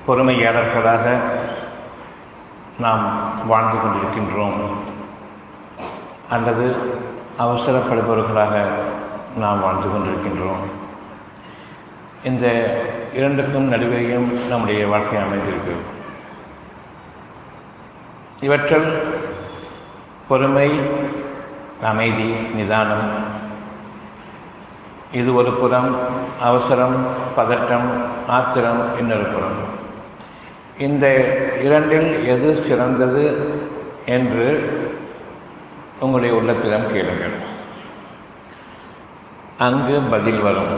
பொறுமையாளர்களாக நாம் வாழ்ந்து கொண்டிருக்கின்றோம் அல்லது அவசரப்படுபவர்களாக நாம் வாழ்ந்து கொண்டிருக்கின்றோம் இந்த இரண்டுக்கும் நடுவேயும் நம்முடைய வாழ்க்கை அமைந்திருக்கிறது இவற்றில் பொறுமை அமைதி நிதானம் இது ஒரு புறம் அவசரம் பதட்டம் ஆத்திரம் இன்னொரு புறம் இந்த இரண்டில் எது சிறந்தது என்று உங்களுடைய உள்ளத்திடம் கேளுங்கள் அங்கு பதில் வரும்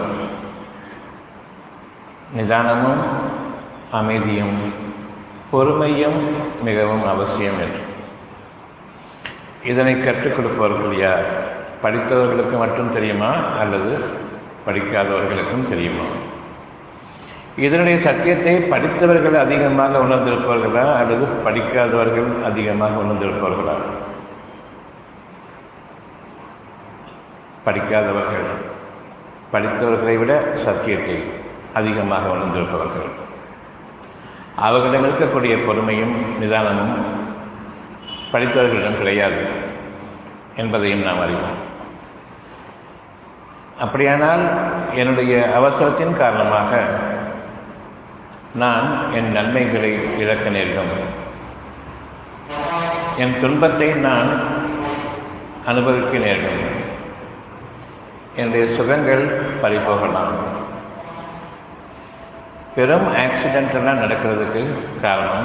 நிதானமும் அமைதியும் பொறுமையும் மிகவும் அவசியம் என்று இதனை கற்றுக் கொடுப்பவர்கள் யார் படித்தவர்களுக்கு மட்டும் தெரியுமா அல்லது படிக்காதவர்களுக்கும் தெரியுமா இதனுடைய சத்தியத்தை படித்தவர்கள் அதிகமாக உணர்ந்திருப்பார்களா அல்லது படிக்காதவர்கள் அதிகமாக உணர்ந்திருப்பார்களா படிக்காதவர்கள் படித்தவர்களை விட சத்தியத்தை அதிகமாக உணர்ந்திருப்பவர்கள் அவர்களிடம் இருக்கக்கூடிய பொறுமையும் நிதானமும் படித்தவர்களிடம் கிடையாது என்பதையும் நாம் அறிவோம் அப்படியானால் என்னுடைய அவசரத்தின் காரணமாக நான் என் நன்மைகளை இழக்க நேரிடும் என் துன்பத்தை நான் அனுபவிக்க நேரிடும் என்னுடைய சுகங்கள் பறிபோகலாம் பெரும் ஆக்சிடென்ட் எல்லாம் நடக்கிறதுக்கு காரணம்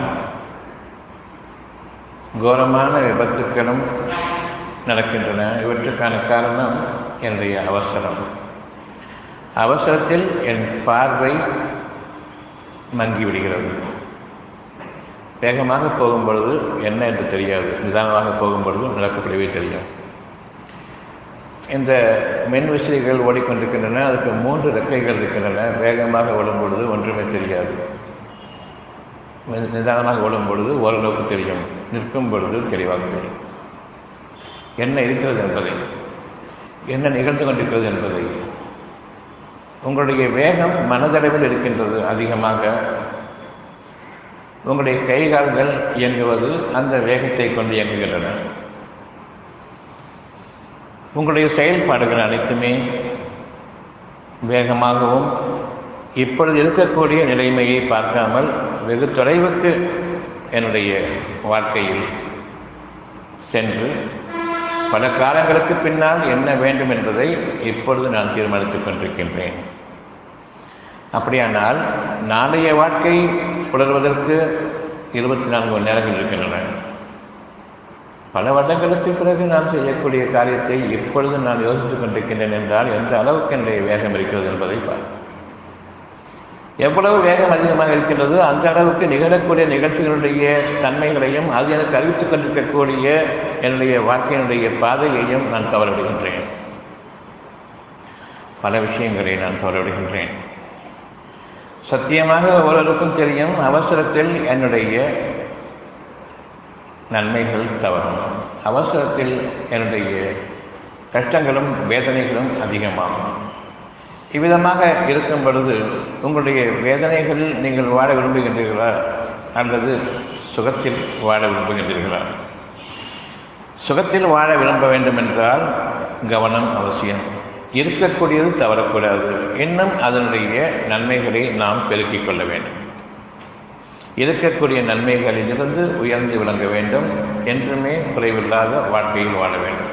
கோரமான விபத்துக்களும் நடக்கின்றன இவற்றுக்கான காரணம் என்னுடைய அவசரம் அவசரத்தில் என் பார்வை மங்கிவிடுகிறது வேகமாக போகும் பொழுது என்ன என்று தெரியாது நிதானமாக போகும் பொழுது நடக்கக்கூடியவே தெரியும் இந்த மின் விசிறிகள் ஓடிக்கொண்டிருக்கின்றன அதுக்கு மூன்று ரெக்கைகள் இருக்கின்றன வேகமாக ஓடும் பொழுது ஒன்றுமே தெரியாது நிதானமாக ஓடும் பொழுது ஓரளவுக்கு தெரியும் நிற்கும் பொழுது தெளிவாக தெரியும் என்ன இருக்கிறது என்பதை என்ன நிகழ்ந்து கொண்டிருக்கிறது என்பதை உங்களுடைய வேகம் மனதளவில் இருக்கின்றது அதிகமாக உங்களுடைய கைகால்கள் இயங்குவது அந்த வேகத்தை கொண்டு இயங்குகின்றன உங்களுடைய செயல்பாடுகள் அனைத்துமே வேகமாகவும் இப்பொழுது இருக்கக்கூடிய நிலைமையை பார்க்காமல் வெகு தொலைவுக்கு என்னுடைய வாழ்க்கையில் சென்று பல காலங்களுக்கு பின்னால் என்ன வேண்டும் என்பதை இப்பொழுது நான் தீர்மானித்துக் கொண்டிருக்கின்றேன் அப்படியானால் நாளைய வாழ்க்கை புலர்வதற்கு இருபத்தி நான்கு மணி நேரங்கள் இருக்கின்றன பல வருடங்களுக்கு பிறகு நான் செய்யக்கூடிய காரியத்தை இப்பொழுது நான் யோசித்துக் கொண்டிருக்கின்றேன் என்றால் எந்த அளவுக்கு என்னுடைய வேகம் இருக்கிறது என்பதை பார் எவ்வளவு வேகம் அதிகமாக இருக்கின்றதோ அந்த அளவுக்கு நிகழக்கூடிய நிகழ்ச்சிகளுடைய தன்மைகளையும் அது எனக்கு அறிவித்துக் கொண்டிருக்கக்கூடிய என்னுடைய வாழ்க்கையினுடைய பாதையையும் நான் தவறவிடுகின்றேன் பல விஷயங்களை நான் தவறவிடுகின்றேன் சத்தியமாக ஒவ்வொருவருக்கும் தெரியும் அவசரத்தில் என்னுடைய நன்மைகள் தவறும் அவசரத்தில் என்னுடைய கஷ்டங்களும் வேதனைகளும் அதிகமாகும் இவ்விதமாக இருக்கும் பொழுது உங்களுடைய வேதனைகளில் நீங்கள் வாழ விரும்புகின்றீர்களா அல்லது சுகத்தில் வாழ விரும்புகின்றீர்களா சுகத்தில் வாழ விரும்ப வேண்டும் என்றால் கவனம் அவசியம் இருக்கக்கூடியது தவறக்கூடாது இன்னும் அதனுடைய நன்மைகளை நாம் பெருக்கிக் கொள்ள வேண்டும் இருக்கக்கூடிய நன்மைகளிலிருந்து உயர்ந்து விளங்க வேண்டும் என்றுமே குறைவில்லாத வாழ்க்கையில் வாழ வேண்டும்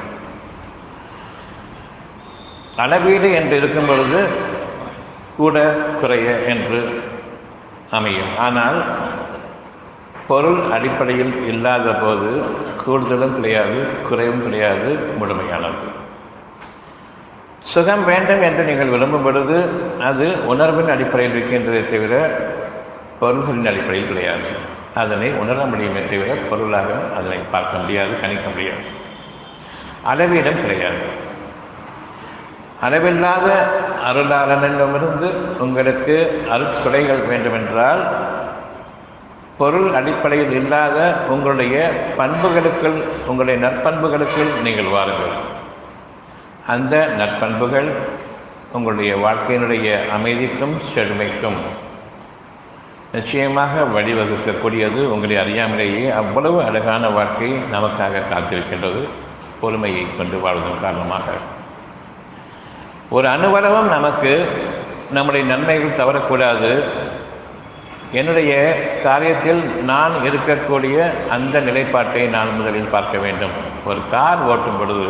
அளவீடு என்று இருக்கும் பொழுது கூட குறைய என்று அமையும் ஆனால் பொருள் அடிப்படையில் இல்லாத போது கூடுதலும் கிடையாது குறைவும் கிடையாது முழுமையானது சுகம் வேண்டும் என்று நீங்கள் விரும்பும் பொழுது அது உணர்வின் அடிப்படையில் இருக்கின்றதை தவிர பொருள்களின் அடிப்படையில் கிடையாது அதனை உணர முடியுமே தவிர பொருளாக அதனை பார்க்க முடியாது கணிக்க முடியாது அளவீடம் கிடையாது அளவில்லாத அருளாளனிடமிருந்து உங்களுக்கு அருட்கொடைகள் வேண்டுமென்றால் பொருள் அடிப்படையில் இல்லாத உங்களுடைய பண்புகளுக்குள் உங்களுடைய நற்பண்புகளுக்குள் நீங்கள் வாருங்கள் அந்த நற்பண்புகள் உங்களுடைய வாழ்க்கையினுடைய அமைதிக்கும் செழுமைக்கும் நிச்சயமாக வழிவகுக்கக்கூடியது உங்களை அறியாமலேயே அவ்வளவு அழகான வாழ்க்கை நமக்காக காத்திருக்கின்றது பொறுமையை கொண்டு வாழ்வதன் காரணமாக ஒரு அணுவளவும் நமக்கு நம்முடைய நன்மைகள் தவறக்கூடாது என்னுடைய காரியத்தில் நான் இருக்கக்கூடிய அந்த நிலைப்பாட்டை நான் முதலில் பார்க்க வேண்டும் ஒரு கார் ஓட்டும் பொழுது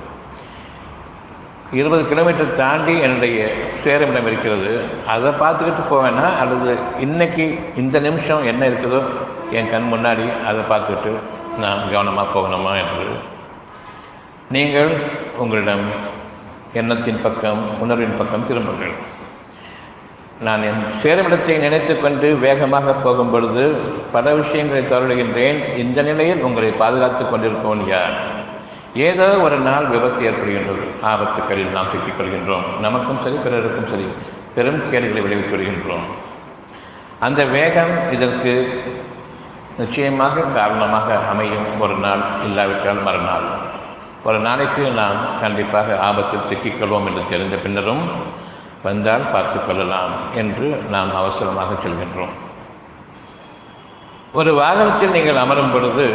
இருபது கிலோமீட்டர் தாண்டி என்னுடைய சேரமிடம் இருக்கிறது அதை பார்த்துக்கிட்டு போவேன்னா அல்லது இன்னைக்கு இந்த நிமிஷம் என்ன இருக்குதோ என் கண் முன்னாடி அதை பார்த்துக்கிட்டு நான் கவனமாக போகணுமா என்று நீங்கள் உங்களிடம் எண்ணத்தின் பக்கம் உணர்வின் பக்கம் திரும்புங்கள் நான் என் சேருமிடத்தை நினைத்து கொண்டு வேகமாக போகும் பொழுது பல விஷயங்களை தருடுகின்றேன் இந்த நிலையில் உங்களை பாதுகாத்துக் கொண்டிருப்பவன் யார் ஏதோ ஒரு நாள் விபத்து ஏற்படுகின்றது ஆபத்துக்களில் நாம் சிக்கிக் கொள்கின்றோம் நமக்கும் சரி பிறருக்கும் சரி பெரும் கேடுகளை விளைவித்து வருகின்றோம் அந்த வேகம் இதற்கு நிச்சயமாக காரணமாக அமையும் ஒரு நாள் இல்லாவிட்டால் மறுநாள் ஒரு நாளைக்கு நாம் கண்டிப்பாக ஆபத்தில் சிக்கிக்கொள்வோம் என்று தெரிந்த பின்னரும் வந்தால் பார்த்து கொள்ளலாம் என்று நாம் அவசரமாக செல்கின்றோம் ஒரு வாகனத்தில் நீங்கள் அமரும் பொழுது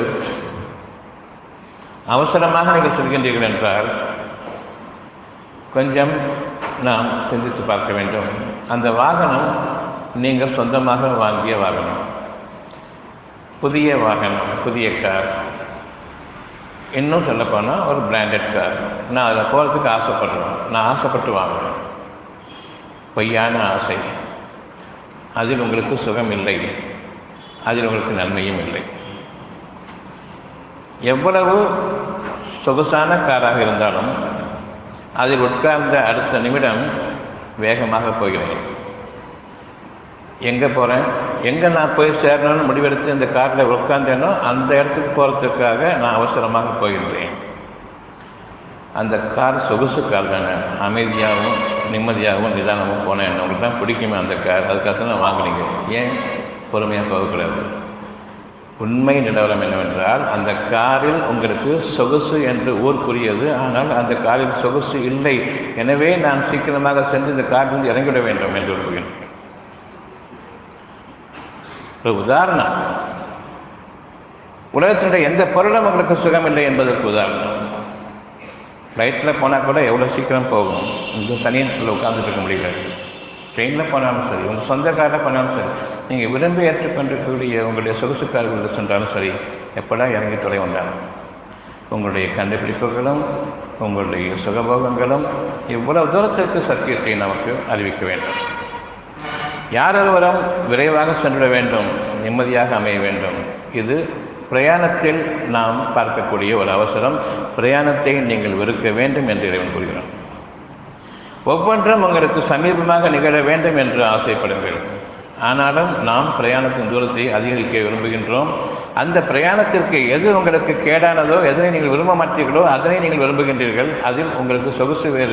அவசரமாக நீங்கள் செல்கின்றீர்கள் என்றால் கொஞ்சம் நாம் சிந்தித்து பார்க்க வேண்டும் அந்த வாகனம் நீங்கள் சொந்தமாக வாங்கிய வாகனம் புதிய வாகனம் புதிய கார் இன்னும் சொல்லப்போனால் ஒரு பிராண்டட் கார் நான் அதில் போகிறதுக்கு ஆசைப்படுறேன் நான் ஆசைப்பட்டு வாங்குறேன் பொய்யான ஆசை அதில் உங்களுக்கு சுகம் இல்லை அதில் உங்களுக்கு நன்மையும் இல்லை எவ்வளவு சொகுசான காராக இருந்தாலும் அதில் உட்கார்ந்த அடுத்த நிமிடம் வேகமாக போகிறேன் எங்கே போகிறேன் எங்கே நான் போய் சேரணும்னு முடிவெடுத்து இந்த காரில் உட்கார்ந்தேனோ அந்த இடத்துக்கு போகிறதுக்காக நான் அவசரமாக போகின்றேன் அந்த கார் சொகுசு கார் தானே அமைதியாகவும் நிம்மதியாகவும் நிதானமும் போனேன் உங்களுக்கு தான் பிடிக்குமே அந்த கார் அதுக்காக தான் வாங்கினீங்க ஏன் பொறுமையாக போகக்கூடாது உண்மை நிலவரம் என்னவென்றால் அந்த காரில் உங்களுக்கு சொகுசு என்று ஊருக்குரியது ஆனால் அந்த காரில் சொகுசு இல்லை எனவே நான் சீக்கிரமாக சென்று இந்த காரிலிருந்து இறங்கிவிட வேண்டும் என்று விரும்புகிறேன் ஒரு உதாரணம் உலகத்தினுடைய எந்த பொருளும் உங்களுக்கு சுகமில்லை என்பதற்கு உதாரணம் ஃப்ளைட்டில் போனால் கூட எவ்வளோ சீக்கிரம் போகும் இந்த சனியத்தில் உட்காந்துட்டு இருக்க முடியல ட்ரெயினில் போனாலும் சரி உங்கள் சொந்த காரில் போனாலும் சரி நீங்கள் விரும்பி ஏற்றுக்கொண்டிருக்கக்கூடிய உங்களுடைய சொகுசு கார்களில் சென்றாலும் சரி எப்படா இறங்கி துறை வந்தாலும் உங்களுடைய கண்டுபிடிப்புகளும் உங்களுடைய சுகபோகங்களும் இவ்வளவு தூரத்திற்கு சத்தியத்தை நமக்கு அறிவிக்க வேண்டும் யாரொருவரும் விரைவாக சென்றிட வேண்டும் நிம்மதியாக அமைய வேண்டும் இது பிரயாணத்தில் நாம் பார்க்கக்கூடிய ஒரு அவசரம் பிரயாணத்தை நீங்கள் வெறுக்க வேண்டும் என்று இறைவன் கூறுகிறான் ஒவ்வொன்றும் உங்களுக்கு சமீபமாக நிகழ வேண்டும் என்று ஆசைப்படுங்கள் ஆனாலும் நாம் பிரயாணத்தின் தூரத்தை அதிகரிக்க விரும்புகின்றோம் அந்த பிரயாணத்திற்கு எது உங்களுக்கு கேடானதோ எதனை நீங்கள் விரும்ப மாட்டீர்களோ அதனை நீங்கள் விரும்புகின்றீர்கள் அதில் உங்களுக்கு சொகுசு வேறு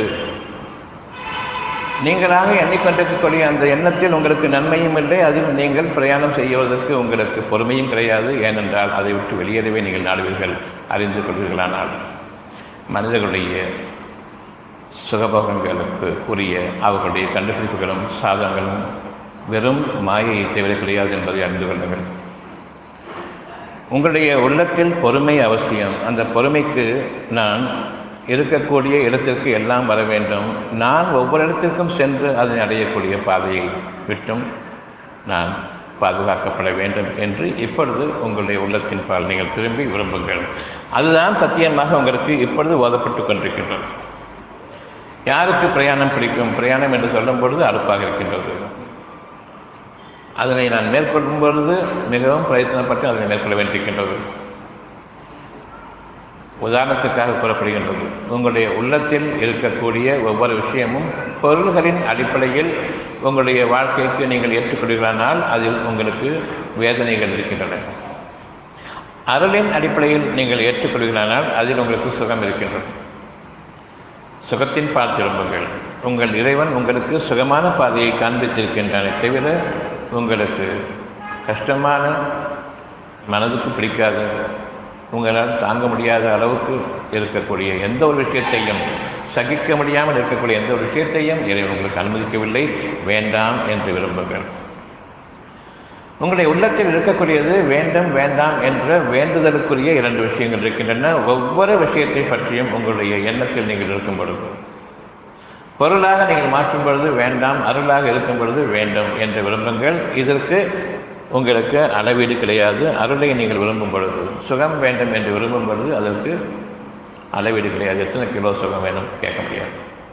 நீங்களாக எண்ணிக்கொண்டிருக்கக்கூடிய அந்த எண்ணத்தில் உங்களுக்கு நன்மையும் இல்லை அதில் நீங்கள் பிரயாணம் செய்வதற்கு உங்களுக்கு பொறுமையும் கிடையாது ஏனென்றால் அதை விட்டு வெளியேறவே நீங்கள் நாடுவீர்கள் அறிந்து கொள்வீர்களானால் மனிதர்களுடைய சுகபோகங்களுக்கு உரிய அவர்களுடைய கண்டுபிடிப்புகளும் சாதனங்களும் வெறும் மாயையை தவிர கிடையாது என்பதை அறிந்து கொள்ளுங்கள் உங்களுடைய உள்ளத்தில் பொறுமை அவசியம் அந்த பொறுமைக்கு நான் இருக்கக்கூடிய இடத்திற்கு எல்லாம் வர வேண்டும் நான் ஒவ்வொரு இடத்திற்கும் சென்று அதனை அடையக்கூடிய பாதையை விட்டும் நான் பாதுகாக்கப்பட வேண்டும் என்று இப்பொழுது உங்களுடைய உள்ளத்தின் பால் நீங்கள் திரும்பி விரும்புங்கள் அதுதான் சத்தியமாக உங்களுக்கு இப்பொழுது ஓதப்பட்டு கொண்டிருக்கின்றது யாருக்கு பிரயாணம் பிடிக்கும் பிரயாணம் என்று சொல்லும் பொழுது அறுப்பாக இருக்கின்றது அதனை நான் மேற்கொள்ளும் பொழுது மிகவும் பிரயத்தனப்பட்டு அதனை மேற்கொள்ள வேண்டியிருக்கின்றது உதாரணத்துக்காக கூறப்படுகின்றது உங்களுடைய உள்ளத்தில் இருக்கக்கூடிய ஒவ்வொரு விஷயமும் பொருள்களின் அடிப்படையில் உங்களுடைய வாழ்க்கைக்கு நீங்கள் ஏற்றுக்கொள்கிறானால் அதில் உங்களுக்கு வேதனைகள் இருக்கின்றன அருளின் அடிப்படையில் நீங்கள் ஏற்றுக்கொள்கிறானால் அதில் உங்களுக்கு சுகம் இருக்கின்றது சுகத்தின் பால் திரும்புங்கள் உங்கள் இறைவன் உங்களுக்கு சுகமான பாதையை காண்பித்திருக்கின்றன தவிர உங்களுக்கு கஷ்டமான மனதுக்கு பிடிக்காத உங்களால் தாங்க முடியாத அளவுக்கு இருக்கக்கூடிய எந்த ஒரு விஷயத்தையும் சகிக்க முடியாமல் இருக்கக்கூடிய எந்த ஒரு விஷயத்தையும் இறைவன் உங்களுக்கு அனுமதிக்கவில்லை வேண்டாம் என்று விரும்புங்கள் உங்களுடைய உள்ளத்தில் இருக்கக்கூடியது வேண்டும் வேண்டாம் என்ற வேண்டுதலுக்குரிய இரண்டு விஷயங்கள் இருக்கின்றன ஒவ்வொரு விஷயத்தை பற்றியும் உங்களுடைய எண்ணத்தில் நீங்கள் இருக்கும் பொழுது பொருளாக நீங்கள் மாற்றும் பொழுது வேண்டாம் அருளாக இருக்கும் பொழுது வேண்டும் என்று விரும்புங்கள் இதற்கு உங்களுக்கு அளவீடு கிடையாது அருளை நீங்கள் விரும்பும் பொழுது சுகம் வேண்டும் என்று விரும்பும் பொழுது அதற்கு அளவீடு கிடையாது எத்தனை கிலோ சுகம் வேணும் கேட்க முடியாது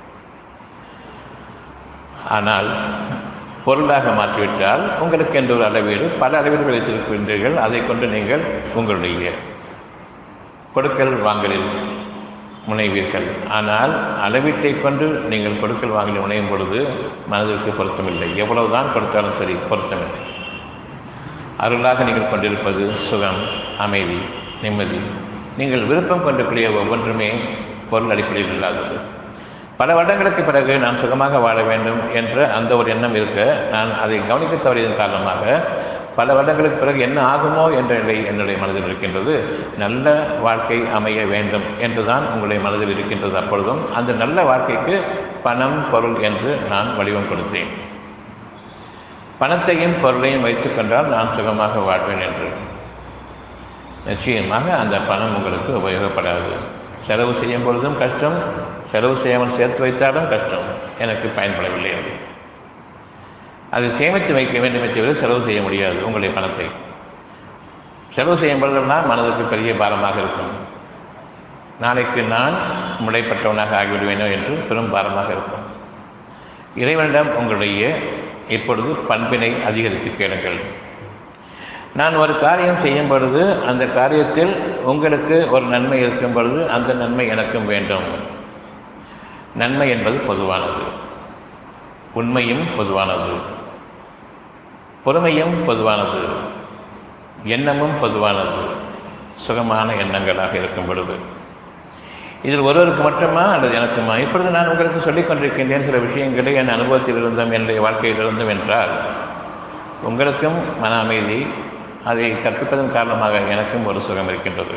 ஆனால் பொருளாக மாற்றிவிட்டால் உங்களுக்கு என்ற ஒரு அளவீடு பல அளவீடுகள் வைத்திருக்கின்றீர்கள் அதை கொண்டு நீங்கள் உங்களுடைய கொடுக்கல் வாங்கலில் முனைவீர்கள் ஆனால் அளவீட்டை கொண்டு நீங்கள் கொடுக்கல் வாங்கலில் முனையும் பொழுது மனதிற்கு பொருத்தமில்லை எவ்வளவுதான் கொடுத்தாலும் சரி பொருத்தமில்லை அருளாக நீங்கள் கொண்டிருப்பது சுகம் அமைதி நிம்மதி நீங்கள் விருப்பம் கொண்டிருக்கிற ஒவ்வொன்றுமே பொருள் அடிப்படையில் இல்லாதது பல வருடங்களுக்கு பிறகு நான் சுகமாக வாழ வேண்டும் என்ற அந்த ஒரு எண்ணம் இருக்க நான் அதை கவனிக்க தவறியதன் காரணமாக பல வருடங்களுக்கு பிறகு என்ன ஆகுமோ என்ற நிலை என்னுடைய மனதில் இருக்கின்றது நல்ல வாழ்க்கை அமைய வேண்டும் என்றுதான் உங்களுடைய மனதில் இருக்கின்றது அப்பொழுதும் அந்த நல்ல வாழ்க்கைக்கு பணம் பொருள் என்று நான் வடிவம் கொடுத்தேன் பணத்தையும் பொருளையும் வைத்துக் கொண்டால் நான் சுகமாக வாழ்வேன் என்று நிச்சயமாக அந்த பணம் உங்களுக்கு உபயோகப்படாது செலவு செய்யும் பொழுதும் கஷ்டம் செலவு செய்யாமல் சேர்த்து வைத்தாலும் கஷ்டம் எனக்கு பயன்படவில்லை அது அது சேமித்து வைக்க வேண்டுமே தவிர செலவு செய்ய முடியாது உங்களுடைய பணத்தை செலவு செய்யும் பொழுதெல்லாம் மனதுக்கு பெரிய பாரமாக இருக்கும் நாளைக்கு நான் முளைப்பட்டவனாக ஆகிவிடுவேனோ என்று பெரும் பாரமாக இருக்கும் இறைவனிடம் உங்களுடைய இப்பொழுது பண்பினை அதிகரித்து கேளுங்கள் நான் ஒரு காரியம் செய்யும் பொழுது அந்த காரியத்தில் உங்களுக்கு ஒரு நன்மை இருக்கும் பொழுது அந்த நன்மை எனக்கும் வேண்டும் நன்மை என்பது பொதுவானது உண்மையும் பொதுவானது பொறுமையும் பொதுவானது எண்ணமும் பொதுவானது சுகமான எண்ணங்களாக இருக்கும் பொழுது இதில் ஒருவருக்கு மட்டுமா அல்லது எனக்குமா இப்பொழுது நான் உங்களுக்கு சொல்லிக் கொண்டிருக்கின்றேன் சில விஷயங்களை என் அனுபவத்தில் இருந்தும் என்னுடைய வாழ்க்கையில் இருந்தும் என்றால் உங்களுக்கும் மன அமைதி அதை கற்பிப்பதன் காரணமாக எனக்கும் ஒரு சுகம் இருக்கின்றது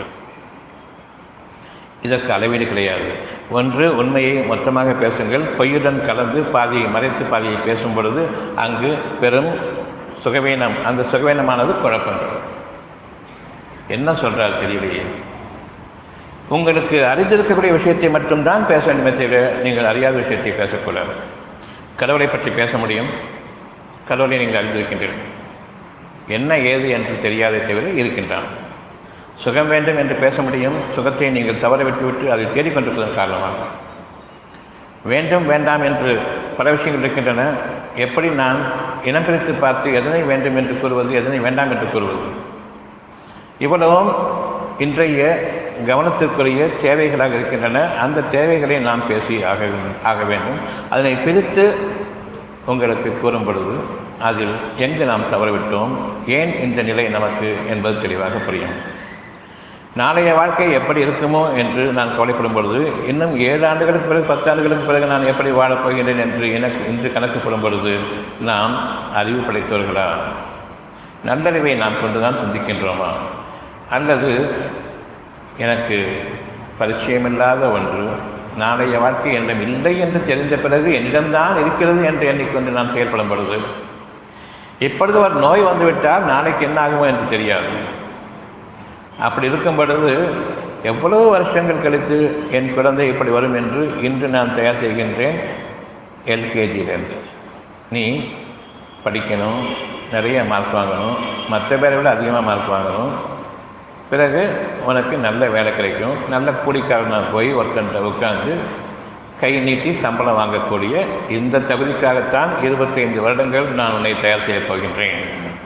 இதற்கு அளவீடு கிடையாது ஒன்று உண்மையை மொத்தமாக பேசுங்கள் பொய்யுடன் கலந்து பாதியை மறைத்து பாதியை பேசும் பொழுது அங்கு பெரும் சுகவீனம் அந்த சுகவீனமானது குழப்பம் என்ன சொல்றார் தெரியலையே உங்களுக்கு அறிந்திருக்கக்கூடிய விஷயத்தை மட்டும்தான் பேச வேண்டுமே தவிர நீங்கள் அறியாத விஷயத்தை பேசக்கூடாது கடவுளை பற்றி பேச முடியும் கடவுளை நீங்கள் அறிந்திருக்கின்றீர்கள் என்ன ஏது என்று தெரியாதே தவிர இருக்கின்றான் சுகம் வேண்டும் என்று பேச முடியும் சுகத்தை நீங்கள் தவற விட்டுவிட்டு அதை தேடிக்கொண்டிருப்பதன் காரணமாக வேண்டும் வேண்டாம் என்று பல விஷயங்கள் இருக்கின்றன எப்படி நான் இனம் பிரித்து பார்த்து எதனை வேண்டும் என்று கூறுவது எதனை வேண்டாம் என்று கூறுவது இவ்வளவும் இன்றைய கவனத்திற்குரிய தேவைகளாக இருக்கின்றன அந்த தேவைகளை நாம் பேசி ஆக ஆக வேண்டும் அதனை பிரித்து உங்களுக்கு கூறும் பொழுது அதில் எங்கு நாம் தவறவிட்டோம் ஏன் இந்த நிலை நமக்கு என்பது தெளிவாக புரியும் நாளைய வாழ்க்கை எப்படி இருக்குமோ என்று நான் கவலைப்படும் பொழுது இன்னும் ஏழு ஆண்டுகளுக்கு பிறகு பத்து ஆண்டுகளுக்கு பிறகு நான் எப்படி வாழப் போகின்றேன் என்று எனக்கு இன்று கணக்குப்படும் பொழுது நாம் அறிவு படைத்தவர்களா நல்லறிவை நாம் கொண்டுதான் சிந்திக்கின்றோமா அல்லது எனக்கு பரிச்சயமில்லாத ஒன்று நாளைய வாழ்க்கை என்னிடம் இல்லை என்று தெரிந்த பிறகு என்னிடம்தான் இருக்கிறது என்று எண்ணிக்கொண்டு நான் செயல்படும் பொழுது இப்பொழுது ஒரு நோய் வந்துவிட்டால் நாளைக்கு என்ன ஆகுமோ என்று தெரியாது அப்படி இருக்கும் பொழுது எவ்வளவு வருஷங்கள் கழித்து என் குழந்தை இப்படி வரும் என்று இன்று நான் தயார் செய்கின்றேன் எல்கேஜியிலேருந்து நீ படிக்கணும் நிறைய மார்க் வாங்கணும் மற்ற பேரை விட அதிகமாக மார்க் வாங்கணும் பிறகு உனக்கு நல்ல வேலை கிடைக்கும் நல்ல கூலிக்காரனாக போய் ஒருத்தன்ட்ட உட்காந்து கை நீட்டி சம்பளம் வாங்கக்கூடிய இந்த தகுதிக்காகத்தான் இருபத்தைந்து வருடங்கள் நான் உன்னை தயார் செய்யப் போகின்றேன்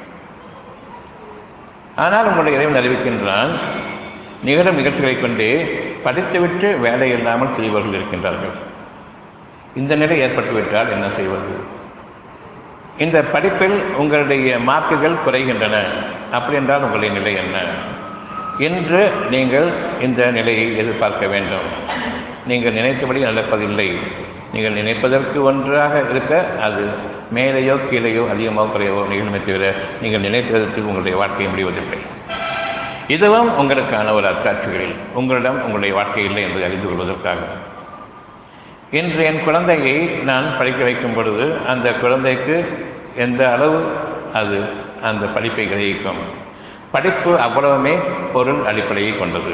ஆனால் உங்களுடைய இறைவன் அறிவிக்கின்றான் நிகழும் நிகழ்ச்சிகளை கொண்டே படித்துவிட்டு வேலை இல்லாமல் செய்வர்கள் இருக்கின்றார்கள் இந்த நிலை ஏற்பட்டுவிட்டால் என்ன செய்வது இந்த படிப்பில் உங்களுடைய மார்க்குகள் குறைகின்றன அப்படி என்றால் உங்களுடைய நிலை என்ன இன்று நீங்கள் இந்த நிலையை எதிர்பார்க்க வேண்டும் நீங்கள் நினைத்தபடி நடப்பதில்லை நீங்கள் நினைப்பதற்கு ஒன்றாக இருக்க அது மேலேயோ கீழேயோ அதிகமோ குறையவோ நிகழ்மை தவிர நீங்கள் நினைத்ததற்கு உங்களுடைய வாழ்க்கை முடிவதில்லை இதுவும் உங்களுக்கான ஒரு அத்தாட்சிகளில் உங்களிடம் உங்களுடைய வாழ்க்கை இல்லை என்பதை அறிந்து கொள்வதற்காக இன்று என் குழந்தையை நான் படிக்க வைக்கும் பொழுது அந்த குழந்தைக்கு எந்த அளவு அது அந்த படிப்பை கிரகிக்கும் படிப்பு அவ்வளவுமே பொருள் அடிப்படையை கொண்டது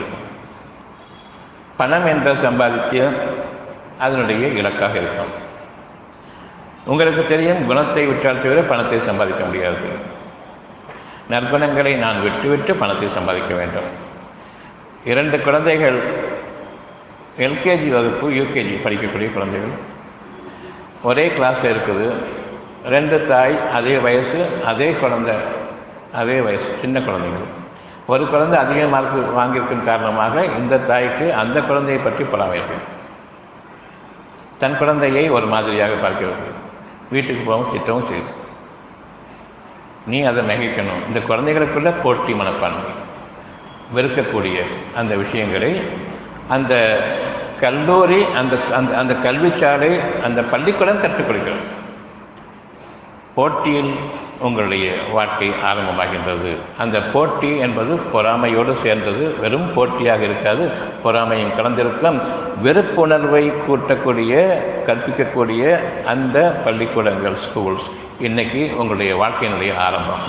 பணம் என்ற சம்பாதித்து அதனுடைய இலக்காக இருக்கும் உங்களுக்கு தெரியும் குணத்தை விட்டால் தவிர பணத்தை சம்பாதிக்க முடியாது நற்குணங்களை நான் விட்டுவிட்டு பணத்தை சம்பாதிக்க வேண்டும் இரண்டு குழந்தைகள் எல்கேஜி வகுப்பு யூகேஜி படிக்கக்கூடிய குழந்தைகள் ஒரே கிளாஸில் இருக்குது ரெண்டு தாய் அதே வயசு அதே குழந்தை அதே வயசு சின்ன குழந்தைகள் ஒரு குழந்தை அதிக மார்க் வாங்கியிருக்கும் காரணமாக இந்த தாய்க்கு அந்த குழந்தையை பற்றி பொறாமையிருக்கு தன் குழந்தையை ஒரு மாதிரியாக பார்க்கிறது வீட்டுக்கு போகவும் திட்டவும் செய்யுது நீ அதை நகைக்கணும் இந்த குழந்தைகளுக்குள்ள போட்டி மனப்பான்மை வெறுக்கக்கூடிய அந்த விஷயங்களை அந்த கல்லூரி அந்த அந்த அந்த கல்விச்சாலை அந்த பள்ளிக்கூடம் கற்றுக் கொடுக்கிறது போட்டியில் உங்களுடைய வாழ்க்கை ஆரம்பமாகின்றது அந்த போட்டி என்பது பொறாமையோடு சேர்ந்தது வெறும் போட்டியாக இருக்காது பொறாமையும் கலந்திருக்கும் வெறுப்புணர்வை கூட்டக்கூடிய கற்பிக்கக்கூடிய அந்த பள்ளிக்கூடங்கள் ஸ்கூல்ஸ் இன்னைக்கு உங்களுடைய வாழ்க்கையினுடைய ஆரம்பம்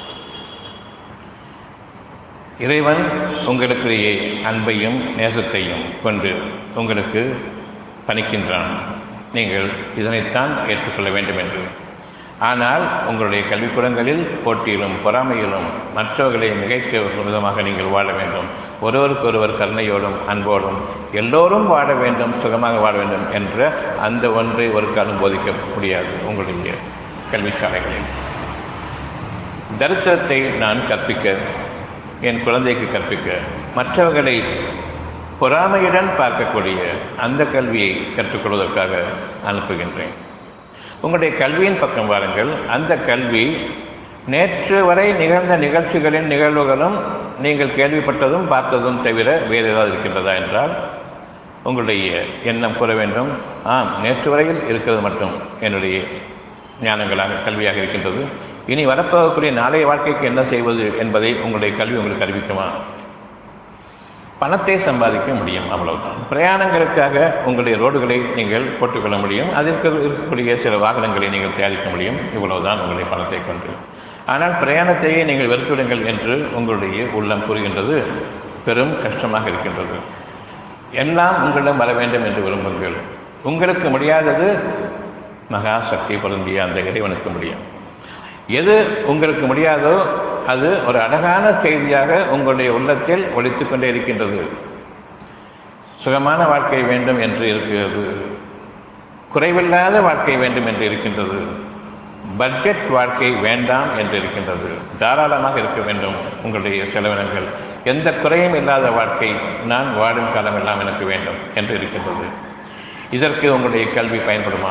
இறைவன் உங்களுக்கிடையே அன்பையும் நேசத்தையும் கொண்டு உங்களுக்கு பணிக்கின்றான் நீங்கள் இதனைத்தான் ஏற்றுக்கொள்ள வேண்டும் என்று ஆனால் உங்களுடைய கல்விக்கூடங்களில் போட்டியிலும் பொறாமையிலும் மற்றவர்களை மிகைக்க விதமாக நீங்கள் வாழ வேண்டும் ஒருவருக்கொருவர் கருணையோடும் அன்போடும் எல்லோரும் வாழ வேண்டும் சுகமாக வாழ வேண்டும் என்ற அந்த ஒன்றை ஒரு காலம் போதிக்க முடியாது உங்களுடைய கல்விச்சாலைகளில் தரித்திரத்தை நான் கற்பிக்க என் குழந்தைக்கு கற்பிக்க மற்றவர்களை பொறாமையுடன் பார்க்கக்கூடிய அந்த கல்வியை கற்றுக்கொள்வதற்காக அனுப்புகின்றேன் உங்களுடைய கல்வியின் பக்கம் வாருங்கள் அந்த கல்வி நேற்று வரை நிகழ்ந்த நிகழ்ச்சிகளின் நிகழ்வுகளும் நீங்கள் கேள்விப்பட்டதும் பார்த்ததும் தவிர வேறு ஏதாவது இருக்கின்றதா என்றால் உங்களுடைய எண்ணம் கூற வேண்டும் ஆம் நேற்று வரையில் இருக்கிறது மட்டும் என்னுடைய ஞானங்களாக கல்வியாக இருக்கின்றது இனி வரப்போகக்கூடிய நாளைய வாழ்க்கைக்கு என்ன செய்வது என்பதை உங்களுடைய கல்வி உங்களுக்கு அறிவிக்குமா பணத்தை சம்பாதிக்க முடியும் அவ்வளவுதான் பிரயாணங்களுக்காக உங்களுடைய ரோடுகளை நீங்கள் போட்டுக்கொள்ள முடியும் அதற்கு இருக்கக்கூடிய சில வாகனங்களை நீங்கள் தயாரிக்க முடியும் இவ்வளவுதான் உங்களுடைய பணத்தை கொண்டு ஆனால் பிரயாணத்தையே நீங்கள் வெறுத்துவிடுங்கள் என்று உங்களுடைய உள்ளம் கூறுகின்றது பெரும் கஷ்டமாக இருக்கின்றது எல்லாம் உங்களிடம் வர வேண்டும் என்று விரும்புங்கள் உங்களுக்கு முடியாதது மகா சக்தி பொருந்திய அந்த இறைவனுக்கு முடியும் எது உங்களுக்கு முடியாதோ அது ஒரு அழகான செய்தியாக உங்களுடைய உள்ளத்தில் ஒழித்துக் கொண்டே இருக்கின்றது சுகமான வாழ்க்கை வேண்டும் என்று இருக்கிறது குறைவில்லாத வாழ்க்கை வேண்டும் என்று இருக்கின்றது பட்ஜெட் வாழ்க்கை வேண்டாம் என்று இருக்கின்றது தாராளமாக இருக்க வேண்டும் உங்களுடைய செலவினங்கள் எந்த குறையும் இல்லாத வாழ்க்கை நான் வாழும் காலமெல்லாம் எனக்கு வேண்டும் என்று இருக்கின்றது இதற்கு உங்களுடைய கல்வி பயன்படுமா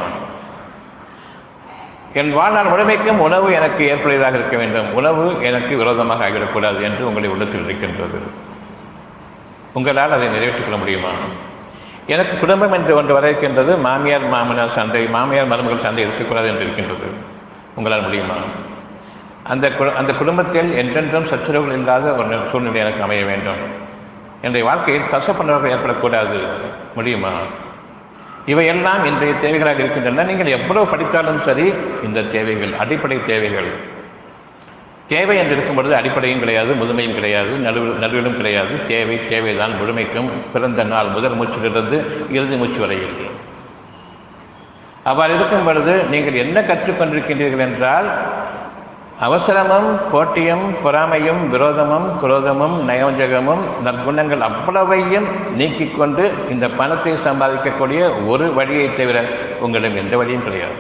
என் வாழ்நாள் முழுமைக்கும் உணவு எனக்கு ஏற்புடையதாக இருக்க வேண்டும் உணவு எனக்கு விரோதமாக ஆகிவிடக்கூடாது என்று உங்களுடைய உள்ளத்தில் இருக்கின்றது உங்களால் அதை நிறைவேற்றிக் கொள்ள முடியுமா எனக்கு குடும்பம் என்று ஒன்று வர இருக்கின்றது மாமியார் மாமனார் சண்டை மாமியார் மருமகள் சண்டை இருக்கக்கூடாது என்று இருக்கின்றது உங்களால் முடியுமா அந்த அந்த குடும்பத்தில் என்றென்றும் சச்சரவுகள் இல்லாத ஒரு சூழ்நிலை எனக்கு அமைய வேண்டும் என்னுடைய வாழ்க்கையில் கசப்புணர்வுகள் ஏற்படக்கூடாது முடியுமா இவையெல்லாம் இன்றைய தேவைகளாக இருக்கின்றன நீங்கள் எவ்வளவு படித்தாலும் சரி இந்த தேவைகள் அடிப்படை தேவைகள் தேவை என்று இருக்கும் பொழுது அடிப்படையும் கிடையாது முதுமையும் கிடையாது நடுவு நடுவிலும் கிடையாது தேவை தேவைதான் முழுமைக்கும் பிறந்த நாள் முதல் மூச்சிலிருந்து இறுதி மூச்சு வரையில் அவ்வாறு இருக்கும் பொழுது நீங்கள் என்ன கற்றுக்கொண்டிருக்கின்றீர்கள் என்றால் அவசரமும் போட்டியும் பொறாமையும் விரோதமும் குரோதமும் நயோஜகமும் நற்குணங்கள் அவ்வளவையும் நீக்கிக் கொண்டு இந்த பணத்தை சம்பாதிக்கக்கூடிய ஒரு வழியை தவிர உங்களிடம் எந்த வழியும் கிடையாது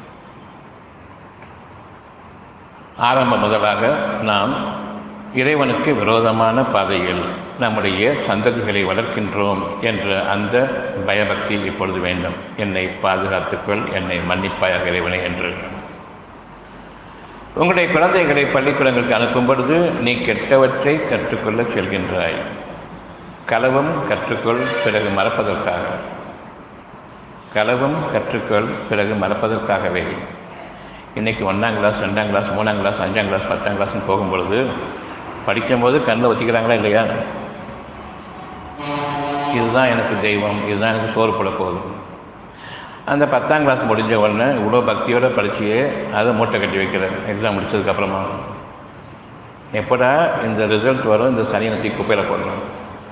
ஆரம்ப முதலாக நாம் இறைவனுக்கு விரோதமான பாதையில் நம்முடைய சந்ததிகளை வளர்க்கின்றோம் என்ற அந்த பயபக்தி இப்பொழுது வேண்டும் என்னை பாதுகாத்துக்கொள் என்னை மன்னிப்பாயாக இறைவனை என்று உங்களுடைய குழந்தைகளை பள்ளிக்கூடங்களுக்கு அனுப்பும் பொழுது நீ கெட்டவற்றை கற்றுக்கொள்ளச் செல்கின்றாய் களவும் கற்றுக்கொள் பிறகு மறப்பதற்காக களவும் கற்றுக்கொள் பிறகு மறப்பதற்காகவே இன்றைக்கி ஒன்றாம் கிளாஸ் ரெண்டாம் கிளாஸ் மூணாம் கிளாஸ் அஞ்சாம் கிளாஸ் பத்தாம் கிளாஸ்னு போகும்பொழுது படிக்கும்போது கண்ணில் ஒத்திக்கிறாங்களா இல்லையா இதுதான் எனக்கு தெய்வம் இதுதான் எனக்கு சோறு போட போதும் அந்த பத்தாம் கிளாஸ் முடிஞ்ச உடனே இவ்வளோ பக்தியோடு படிச்சியே அதை மூட்டை கட்டி வைக்கிறேன் எக்ஸாம் முடிச்சதுக்கப்புறமா எப்படா இந்த ரிசல்ட் வரும் இந்த சனி நசி குப்பையில் போடணும்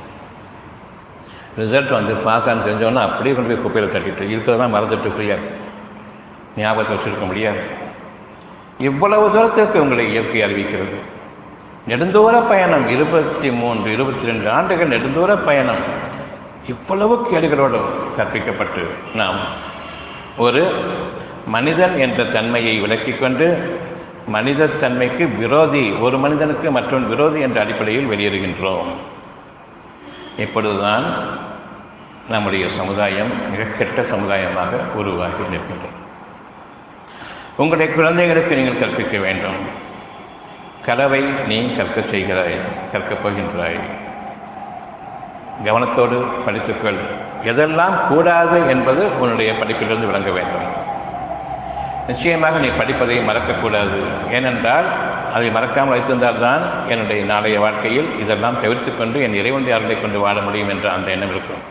ரிசல்ட் வந்து பாஸ் ஆனு தெரிஞ்சவொன்னே அப்படியே கொண்டு போய் குப்பையில் தட்டிட்டு இருக்கிறதெல்லாம் மறந்துட்டு ஃப்ரீயாக ஞாபகத்தை வச்சுருக்க முடியாது இவ்வளவு தூரத்திற்கு உங்களை இயற்கை அறிவிக்கிறது நெடுந்தூர பயணம் இருபத்தி மூன்று இருபத்தி ரெண்டு ஆண்டுகள் நெடுந்தூர பயணம் இவ்வளவு கேடுகளோடு கற்பிக்கப்பட்டு நாம் ஒரு மனிதன் என்ற தன்மையை விளக்கிக் கொண்டு மனித தன்மைக்கு விரோதி ஒரு மனிதனுக்கு மற்றொரு விரோதி என்ற அடிப்படையில் வெளியேறுகின்றோம் இப்பொழுதுதான் நம்முடைய சமுதாயம் மிக கெட்ட சமுதாயமாக உருவாகி நிற்கின்றது உங்களுடைய குழந்தைகளுக்கு நீங்கள் கற்பிக்க வேண்டும் கலவை நீ கற்க செய்கிறாய் கற்கப் போகின்றாய் கவனத்தோடு படித்துக்கொள் எதெல்லாம் கூடாது என்பது உன்னுடைய படிப்பிலிருந்து விளங்க வேண்டும் நிச்சயமாக நீ படிப்பதை மறக்கக்கூடாது ஏனென்றால் அதை மறக்காமல் வைத்திருந்தால்தான் என்னுடைய நாளைய வாழ்க்கையில் இதெல்லாம் தவிர்த்து கொண்டு என் இறைவனுடைய அருளை கொண்டு வாழ முடியும் என்ற அந்த எண்ணம் இருக்கும்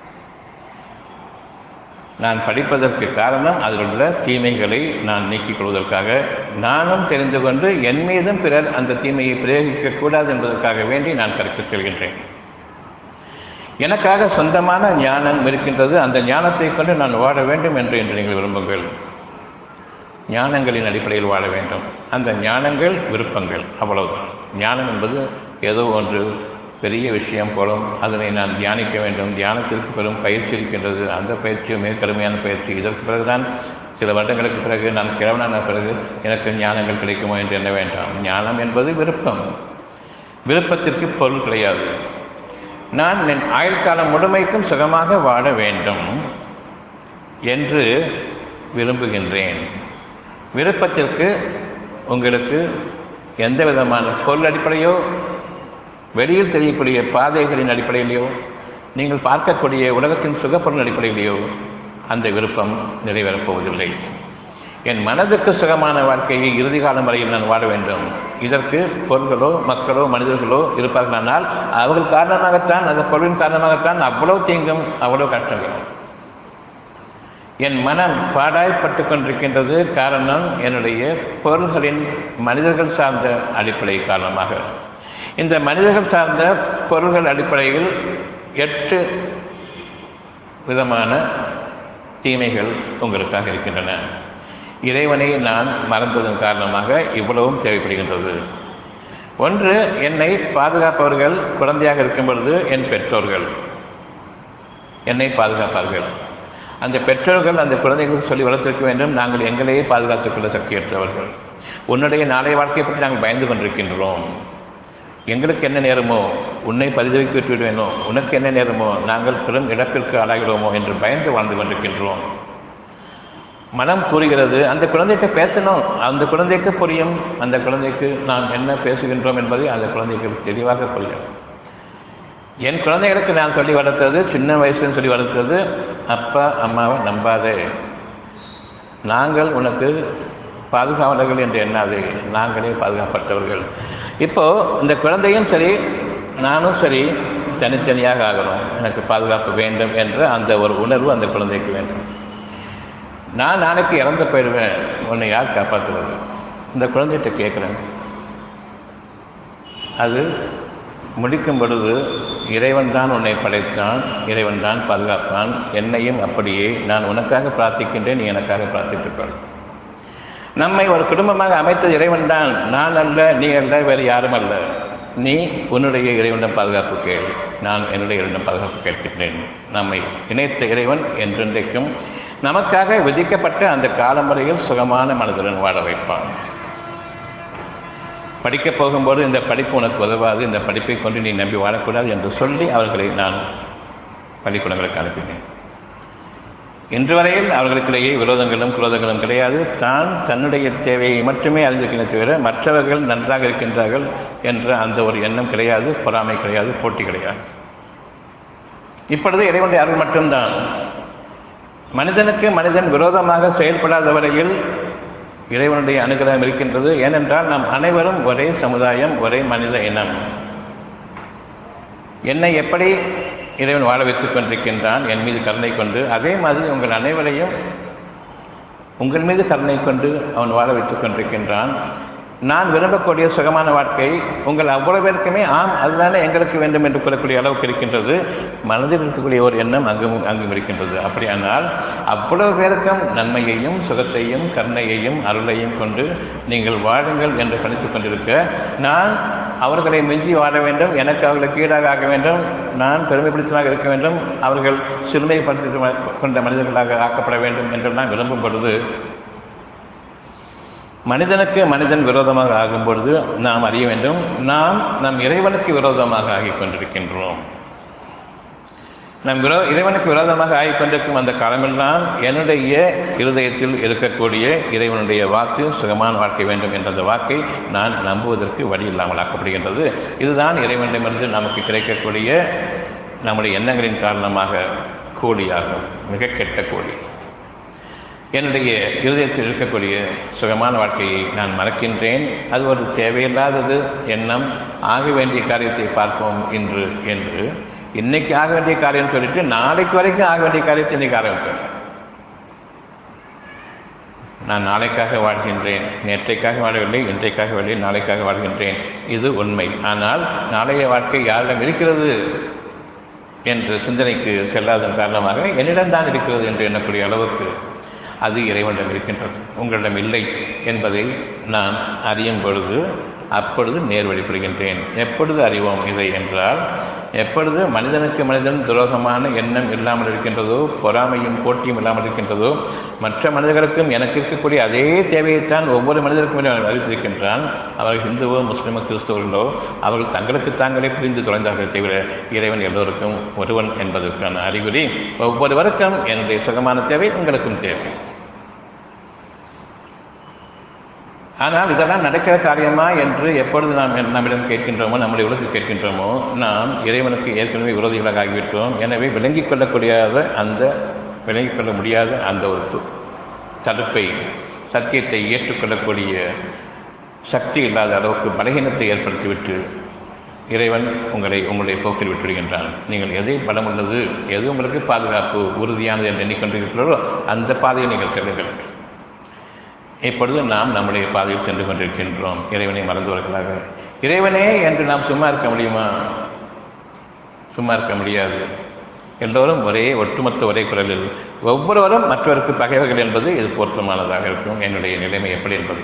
நான் படிப்பதற்கு காரணம் அதில் உள்ள தீமைகளை நான் நீக்கிக் கொள்வதற்காக நானும் தெரிந்து கொண்டு என் மீதும் பிறர் அந்த தீமையை பிரயோகிக்கக்கூடாது என்பதற்காக வேண்டி நான் கற்கச் செல்கின்றேன் எனக்காக சொந்தமான ஞானம் இருக்கின்றது அந்த ஞானத்தை கொண்டு நான் வாழ வேண்டும் என்று என்று நீங்கள் விரும்புங்கள் ஞானங்களின் அடிப்படையில் வாழ வேண்டும் அந்த ஞானங்கள் விருப்பங்கள் அவ்வளவுதான் ஞானம் என்பது ஏதோ ஒன்று பெரிய விஷயம் போலும் அதனை நான் தியானிக்க வேண்டும் தியானத்திற்கு பெரும் பயிற்சி இருக்கின்றது அந்த பயிற்சி மிக கடுமையான பயிற்சி இதற்கு பிறகுதான் சில வருடங்களுக்கு பிறகு நான் கிழவனான பிறகு எனக்கு ஞானங்கள் கிடைக்குமோ என்று எண்ண வேண்டாம் ஞானம் என்பது விருப்பம் விருப்பத்திற்கு பொருள் கிடையாது நான் என் ஆயுள் காலம் முழுமைக்கும் சுகமாக வாழ வேண்டும் என்று விரும்புகின்றேன் விருப்பத்திற்கு உங்களுக்கு எந்த விதமான பொருள் அடிப்படையோ வெளியில் தெரியக்கூடிய பாதைகளின் அடிப்படையிலையோ நீங்கள் பார்க்கக்கூடிய உலகத்தின் சுகப்பொருள் அடிப்படையிலேயோ அந்த விருப்பம் நிறைவேறப் போவதில்லை என் மனதுக்கு சுகமான வாழ்க்கையை இறுதி காலம் வரையில் நான் வாழ வேண்டும் இதற்கு பொருள்களோ மக்களோ மனிதர்களோ இருப்பார்களானால் அவர்கள் காரணமாகத்தான் அந்த பொருளின் காரணமாகத்தான் அவ்வளவு தீங்கும் அவ்வளவு கஷ்டங்கள் என் மனம் பாடாய்ப்பட்டு கொண்டிருக்கின்றது காரணம் என்னுடைய பொருள்களின் மனிதர்கள் சார்ந்த அடிப்படை காரணமாக இந்த மனிதர்கள் சார்ந்த பொருள்கள் அடிப்படையில் எட்டு விதமான தீமைகள் உங்களுக்காக இருக்கின்றன இறைவனை நான் மறந்ததன் காரணமாக இவ்வளவும் தேவைப்படுகின்றது ஒன்று என்னை பாதுகாப்பவர்கள் குழந்தையாக இருக்கும் பொழுது என் பெற்றோர்கள் என்னை பாதுகாப்பார்கள் அந்த பெற்றோர்கள் அந்த குழந்தைகளுக்கு சொல்லி வளர்த்திருக்க வேண்டும் நாங்கள் எங்களையே பாதுகாத்துக் கொள்ள சக்தியற்றவர்கள் உன்னுடைய நாளைய வாழ்க்கையை பற்றி நாங்கள் பயந்து கொண்டிருக்கின்றோம் எங்களுக்கு என்ன நேரமோ உன்னை பரிதவித்து விட்டு விடுவேனோ உனக்கு என்ன நேரமோ நாங்கள் பெரும் இழப்பிற்கு ஆளாகிறோமோ என்று பயந்து வாழ்ந்து கொண்டிருக்கின்றோம் மனம் கூறுகிறது அந்த குழந்தைக்கு பேசணும் அந்த குழந்தைக்கு புரியும் அந்த குழந்தைக்கு நாம் என்ன பேசுகின்றோம் என்பதை அந்த குழந்தைக்கு தெளிவாக புரியும் என் குழந்தைகளுக்கு நான் சொல்லி வளர்த்தது சின்ன வயசுன்னு சொல்லி வளர்த்தது அப்பா அம்மாவை நம்பாதே நாங்கள் உனக்கு பாதுகாவலர்கள் என்று எண்ணாதே நாங்களே பாதுகாப்பட்டவர்கள் இப்போ இந்த குழந்தையும் சரி நானும் சரி தனித்தனியாக ஆகணும் எனக்கு பாதுகாப்பு வேண்டும் என்ற அந்த ஒரு உணர்வு அந்த குழந்தைக்கு வேண்டும் நான் நாளைக்கு இறந்து போயிடுவேன் உன்னை யார் காப்பாற்றுவது இந்த குழந்தைகிட்ட கேட்குறேன் அது முடிக்கும் பொழுது இறைவன் தான் உன்னை படைத்தான் இறைவன் தான் பாதுகாப்பான் என்னையும் அப்படியே நான் உனக்காக பிரார்த்திக்கின்றேன் நீ எனக்காக பிரார்த்தித்துக்கொள் நம்மை ஒரு குடும்பமாக அமைத்தது இறைவன் தான் நான் அல்ல நீ அல்ல வேறு யாரும் அல்ல நீ உன்னுடைய இறைவனிடம் பாதுகாப்பு கேள் நான் என்னுடைய இறைவனிடம் பாதுகாப்பு கேட்கின்றேன் நம்மை இணைத்த இறைவன் என்றென்றைக்கும் நமக்காக விதிக்கப்பட்ட அந்த காலமுறையில் சுகமான மனதுடன் வாழ வைப்பான் படிக்கப் போகும்போது இந்த படிப்பு உனக்கு உதவாது இந்த படிப்பை கொண்டு நீ நம்பி வாழக்கூடாது என்று சொல்லி அவர்களை நான் பள்ளிக்கூடங்களுக்கு அனுப்பினேன் இன்று வரையில் அவர்களுக்கிடையே விரோதங்களும் குரோதங்களும் கிடையாது தான் தன்னுடைய தேவையை மட்டுமே அறிந்திருக்கின்ற தவிர மற்றவர்கள் நன்றாக இருக்கின்றார்கள் என்ற அந்த ஒரு எண்ணம் கிடையாது பொறாமை கிடையாது போட்டி கிடையாது இப்பொழுது இறைவனுடைய அருள் மட்டும்தான் மனிதனுக்கு மனிதன் விரோதமாக செயல்படாத வரையில் இறைவனுடைய அனுகிரகம் இருக்கின்றது ஏனென்றால் நாம் அனைவரும் ஒரே சமுதாயம் ஒரே மனித இனம் என்னை எப்படி இறைவன் வாழ வைத்துக் கொண்டிருக்கின்றான் என் மீது கருணை கொண்டு அதே மாதிரி உங்கள் அனைவரையும் உங்கள் மீது கருணை கொண்டு அவன் வாழ வைத்துக் கொண்டிருக்கின்றான் நான் விரும்பக்கூடிய சுகமான வாழ்க்கை உங்கள் அவ்வளவு பேருக்குமே ஆம் அதுதானே எங்களுக்கு வேண்டும் என்று கூறக்கூடிய அளவுக்கு இருக்கின்றது மனதில் இருக்கக்கூடிய ஒரு எண்ணம் அங்கும் அங்கும் இருக்கின்றது அப்படியானால் அவ்வளவு பேருக்கும் நன்மையையும் சுகத்தையும் கருணையையும் அருளையும் கொண்டு நீங்கள் வாழுங்கள் என்று பணித்துக் கொண்டிருக்க நான் அவர்களை மிஞ்சி வாழ வேண்டும் எனக்கு அவர்களுக்கு ஈடாக ஆக வேண்டும் நான் பெருமை பிடித்ததாக இருக்க வேண்டும் அவர்கள் சிறுமைப்படுத்தி கொண்ட மனிதர்களாக ஆக்கப்பட வேண்டும் என்று நான் விரும்பும் பொழுது மனிதனுக்கு மனிதன் விரோதமாக ஆகும் பொழுது நாம் அறிய வேண்டும் நாம் நம் இறைவனுக்கு விரோதமாக ஆகிக் கொண்டிருக்கின்றோம் நம் விரோ இறைவனுக்கு விரோதமாக ஆகிக் கொண்டிருக்கும் அந்த காலமெல்லாம் என்னுடைய இருதயத்தில் இருக்கக்கூடிய இறைவனுடைய வாக்கு சுகமான வாழ்க்கை வேண்டும் என்ற அந்த வாக்கை நான் நம்புவதற்கு வழி இல்லாமல் ஆக்கப்படுகின்றது இதுதான் இறைவனிடமிருந்து நமக்கு கிடைக்கக்கூடிய நம்முடைய எண்ணங்களின் காரணமாக கூலியாகும் மிக கெட்ட கூலி என்னுடைய இருதயத்தில் இருக்கக்கூடிய சுகமான வாழ்க்கையை நான் மறக்கின்றேன் அது ஒரு தேவையில்லாதது எண்ணம் ஆக வேண்டிய காரியத்தை பார்ப்போம் இன்று என்று இன்னைக்கு ஆக வேண்டிய காரியம் சொல்லிட்டு நாளைக்கு வரைக்கும் ஆக வேண்டிய காரியத்தை இன்னைக்கு ஆரம்பிப்பேன் நான் நாளைக்காக வாழ்கின்றேன் நேற்றைக்காக வாழவில்லை இன்றைக்காக வாழவில்லை நாளைக்காக வாழ்கின்றேன் இது உண்மை ஆனால் நாளைய வாழ்க்கை யாரிடம் இருக்கிறது என்ற சிந்தனைக்கு செல்லாததன் காரணமாக என்னிடம் தான் இருக்கிறது என்று எண்ணக்கூடிய அளவுக்கு அது இறைவனிடம் இருக்கின்றது உங்களிடம் இல்லை என்பதை நான் அறியும் பொழுது அப்பொழுது நேர் வழிபடுகின்றேன் எப்பொழுது அறிவோம் இதை என்றால் எப்பொழுது மனிதனுக்கு மனிதன் துரோகமான எண்ணம் இல்லாமல் இருக்கின்றதோ பொறாமையும் போட்டியும் இல்லாமல் இருக்கின்றதோ மற்ற மனிதர்களுக்கும் எனக்கு இருக்கக்கூடிய அதே தேவையைத்தான் ஒவ்வொரு மனிதருக்கும் அறிவித்திருக்கின்றான் அவர்கள் இந்துவோ முஸ்லிமோ கிறிஸ்தவர்களோ அவர்கள் தங்களுக்கு தாங்களே புரிந்து தொலைந்தார்கள் தவிர இறைவன் எல்லோருக்கும் ஒருவன் என்பதற்கான அறிகுறி ஒவ்வொருவருக்கும் என்னுடைய சுகமான தேவை உங்களுக்கும் தேவை ஆனால் இதெல்லாம் நடக்கிற காரியமா என்று எப்பொழுது நாம் நம்மிடம் கேட்கின்றோமோ நம்முடைய உலகத்தில் கேட்கின்றோமோ நாம் இறைவனுக்கு ஏற்கனவே விரோதிகளாக ஆகிவிட்டோம் எனவே விளங்கிக் கொள்ளக்கூடியாத அந்த விளங்கிக் கொள்ள முடியாத அந்த ஒரு தடுப்பை சத்தியத்தை ஏற்றுக்கொள்ளக்கூடிய சக்தி இல்லாத அளவுக்கு பலகீனத்தை ஏற்படுத்திவிட்டு இறைவன் உங்களை உங்களுடைய போக்கில் விட்டுவிடுகின்றான் நீங்கள் எதை பலம் உள்ளது எது உங்களுக்கு பாதுகாப்பு உறுதியானது என்று எண்ணிக்கொண்டிருக்கிறீர்களோ அந்த பாதையை நீங்கள் செல்லுங்கள் இப்பொழுது நாம் நம்முடைய பாதையில் சென்று கொண்டிருக்கின்றோம் இறைவனை மறந்தவர்களாக இறைவனே என்று நாம் சும்மா இருக்க முடியுமா சும்மா இருக்க முடியாது எல்லோரும் ஒரே ஒட்டுமொத்த ஒரே குரலில் ஒவ்வொருவரும் மற்றவருக்கு பகைவர்கள் என்பது இது பொருத்தமானதாக இருக்கும் என்னுடைய நிலைமை எப்படி என்பது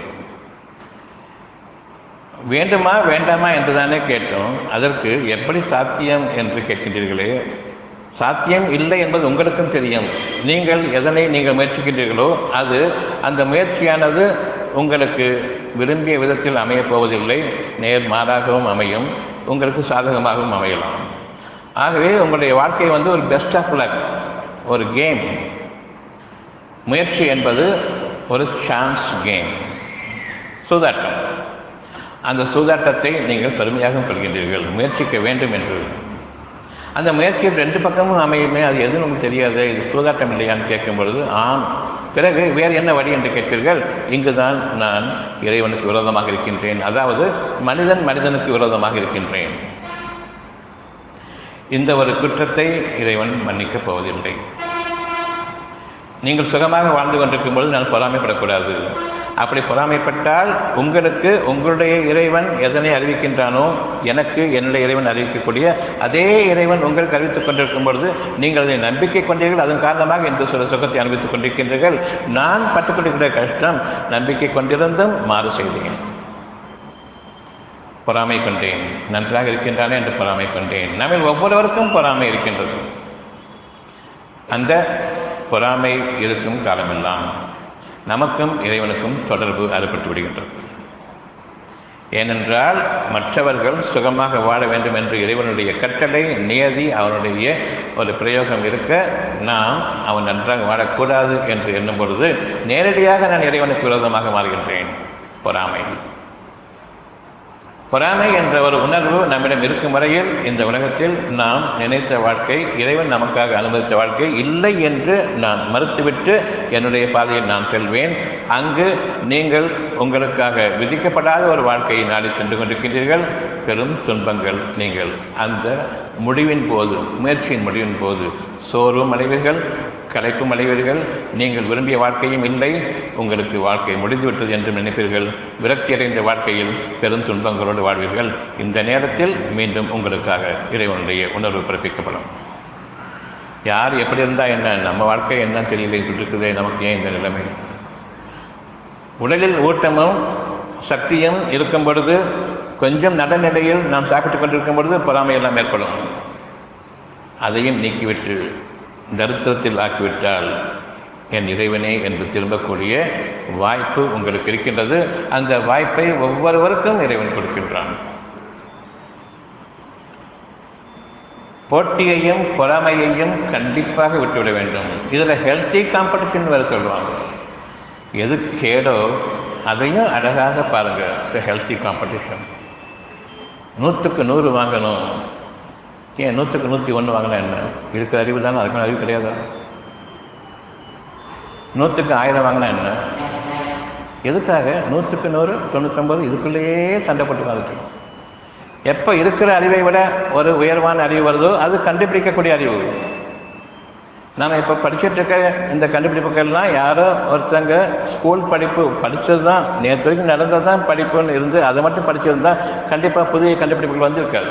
வேண்டுமா வேண்டாமா என்று தானே கேட்டோம் அதற்கு எப்படி சாத்தியம் என்று கேட்கின்றீர்களே சாத்தியம் இல்லை என்பது உங்களுக்கும் தெரியும் நீங்கள் எதனை நீங்கள் முயற்சிக்கின்றீர்களோ அது அந்த முயற்சியானது உங்களுக்கு விரும்பிய விதத்தில் அமையப் போவதில்லை நேர் மாறாகவும் அமையும் உங்களுக்கு சாதகமாகவும் அமையலாம் ஆகவே உங்களுடைய வாழ்க்கை வந்து ஒரு பெஸ்ட் ஆஃப் லக் ஒரு கேம் முயற்சி என்பது ஒரு சான்ஸ் கேம் சூதாட்டம் அந்த சூதாட்டத்தை நீங்கள் பெருமையாக கொள்கின்றீர்கள் முயற்சிக்க வேண்டும் என்று அந்த முயற்சியில் ரெண்டு பக்கமும் அமையுமே அது எதுவும் நமக்கு தெரியாது இது சூதாட்டம் இல்லையான்னு கேட்கும் பொழுது ஆம் பிறகு வேறு என்ன வழி என்று கேட்பீர்கள் இங்குதான் நான் இறைவனுக்கு விரோதமாக இருக்கின்றேன் அதாவது மனிதன் மனிதனுக்கு விரோதமாக இருக்கின்றேன் இந்த ஒரு குற்றத்தை இறைவன் மன்னிக்கப் போவதில்லை நீங்கள் சுகமாக வாழ்ந்து கொண்டிருக்கும் பொழுது நான் பொறாமைப்படக்கூடாது அப்படி பொறாமைப்பட்டால் உங்களுக்கு உங்களுடைய இறைவன் எதனை அறிவிக்கின்றானோ எனக்கு என்னுடைய இறைவன் அறிவிக்கக்கூடிய அதே இறைவன் உங்களுக்கு அறிவித்துக் கொண்டிருக்கும் பொழுது நீங்கள் அதை நம்பிக்கை கொண்டீர்கள் அதன் காரணமாக இந்த சில சுகத்தை அனுபவித்துக் கொண்டிருக்கின்றீர்கள் நான் பட்டுக்கொண்டிருக்கிற கஷ்டம் நம்பிக்கை கொண்டிருந்தும் மாறு செய்தேன் பொறாமை கொண்டேன் நன்றாக இருக்கின்றானே என்று பொறாமை கொண்டேன் நம்ம ஒவ்வொருவருக்கும் பொறாமை இருக்கின்றது அந்த பொறாமை இருக்கும் காலமெல்லாம் நமக்கும் இறைவனுக்கும் தொடர்பு அறுபட்டு விடுகின்றது ஏனென்றால் மற்றவர்கள் சுகமாக வாழ வேண்டும் என்று இறைவனுடைய கட்டளை நியதி அவனுடைய ஒரு பிரயோகம் இருக்க நாம் அவன் நன்றாக வாழக்கூடாது என்று எண்ணும் பொழுது நேரடியாக நான் இறைவனுக்கு விரோதமாக மாறுகின்றேன் பொறாமை பொறாமை என்ற ஒரு உணர்வு நம்மிடம் இருக்கும் வரையில் இந்த உலகத்தில் நாம் நினைத்த வாழ்க்கை இறைவன் நமக்காக அனுமதித்த வாழ்க்கை இல்லை என்று நான் மறுத்துவிட்டு என்னுடைய பாதையில் நான் செல்வேன் அங்கு நீங்கள் உங்களுக்காக விதிக்கப்படாத ஒரு வாழ்க்கையை நாடி சென்று கொண்டிருக்கின்றீர்கள் பெரும் துன்பங்கள் நீங்கள் அந்த முடிவின் போது முயற்சியின் முடிவின் போது சோர்வும் அடைவீர்கள் கலைப்பும் அடைவீர்கள் நீங்கள் விரும்பிய வாழ்க்கையும் இல்லை உங்களுக்கு வாழ்க்கை முடிந்துவிட்டது என்று நினைப்பீர்கள் விரக்தியடைந்த வாழ்க்கையில் பெரும் துன்பங்களோடு வாழ்வீர்கள் இந்த நேரத்தில் மீண்டும் உங்களுக்காக இறைவனுடைய உணர்வு பிறப்பிக்கப்படும் யார் எப்படி இருந்தால் என்ன நம்ம வாழ்க்கை என்ன தெரியல இப்படி இருக்குதே நமக்கு ஏன் இந்த நிலைமை உடலில் ஊட்டமும் சக்தியும் இருக்கும் பொழுது கொஞ்சம் நடுநிலையில் நாம் சாப்பிட்டுக் கொண்டிருக்கும் பொழுது பொறாமையெல்லாம் ஏற்படும் அதையும் நீக்கிவிட்டு தரித்திரத்தில் ஆக்கிவிட்டால் என் இறைவனே என்று திரும்பக்கூடிய வாய்ப்பு உங்களுக்கு இருக்கின்றது அந்த வாய்ப்பை ஒவ்வொருவருக்கும் இறைவன் கொடுக்கின்றான் போட்டியையும் பொறாமையையும் கண்டிப்பாக விட்டுவிட வேண்டும் இதில் ஹெல்த்தி காம்படிஷன் வேறு சொல்லுவாங்க எது கேடோ அதையும் அழகாக பாருங்கள் ஹெல்த்தி காம்படிஷன் நூற்றுக்கு நூறு வாங்கணும் ஏன் நூற்றுக்கு நூற்றி ஒன்று வாங்கினா என்ன இருக்கிற அறிவு தானே அதுக்கான அறிவு கிடையாதா நூற்றுக்கு ஆயிரம் வாங்கினா என்ன எதுக்காக நூற்றுக்கு நூறு தொண்ணூற்றொம்பது இதுக்குள்ளேயே சண்டை போட்டு வாழ்க்கை எப்போ இருக்கிற அறிவை விட ஒரு உயர்வான அறிவு வருதோ அது கண்டுபிடிக்கக்கூடிய அறிவு நாம் இப்போ படிச்சுட்டு இருக்க இந்த கண்டுபிடிப்புகள்லாம் யாரோ ஒருத்தங்க ஸ்கூல் படிப்பு படித்தது தான் நேற்று வரைக்கும் நடந்தது தான் படிப்புன்னு இருந்து அதை மட்டும் படிச்சிருந்தா கண்டிப்பாக புதிய கண்டுபிடிப்புகள் வந்திருக்காது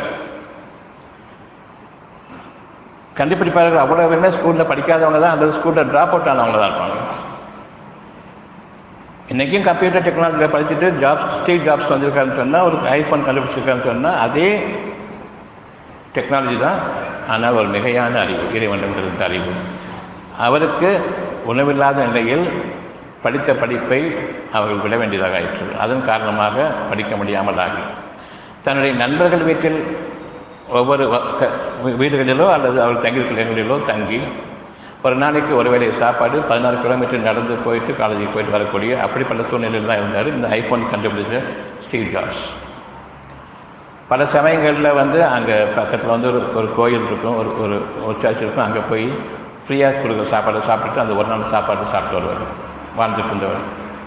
கண்டுபிடிப்பாளர்கள் அவ்வளோ பேருமே ஸ்கூலில் படிக்காதவங்க தான் அந்த ஸ்கூலில் ட்ராப் அவுட் ஆனவங்க தான் இருப்பாங்க இன்றைக்கும் கம்ப்யூட்டர் டெக்னாலஜியில் படிச்சுட்டு ஜாப்ஸ் ஸ்டீவ் ஜாப்ஸ் வந்திருக்காருன்னு சொன்னால் ஒரு ஐஃபோன் கண்டுபிடிச்சிருக்காருன்னு சொன்னால் அதே டெக்னாலஜி தான் ஆனால் ஒரு மிகையான அறிவு இறைவனிடம் இருந்த அறிவு அவருக்கு உணவில்லாத நிலையில் படித்த படிப்பை அவர்கள் விட வேண்டியதாக ஆயிற்று அதன் காரணமாக படிக்க முடியாமல் ஆகி தன்னுடைய நண்பர்கள் வீட்டில் ஒவ்வொரு வீடுகளிலோ அல்லது அவர் தங்கியிருக்கிற இடங்களிலோ தங்கி ஒரு நாளைக்கு ஒரு வேளை சாப்பாடு பதினாறு கிலோமீட்டர் நடந்து போயிட்டு காலேஜுக்கு போயிட்டு வரக்கூடிய அப்படிப்பட்ட சூழ்நிலையில் தான் இருந்தார் இந்த ஐஃபோன் கண்டுபிடிச்ச ஸ்டீவ் ஜாப்ஸ் பல சமயங்களில் வந்து அங்கே பக்கத்தில் வந்து ஒரு ஒரு கோயில் இருக்கும் ஒரு ஒரு ஒரு சர்ச் இருக்கும் அங்கே போய் ஃப்ரீயாக கொடுக்குற சாப்பாடு சாப்பிட்டு அந்த ஒரு நாள் சாப்பாடு சாப்பிட்டு வருவார் வாழ்ந்துட்டு இருந்தவர்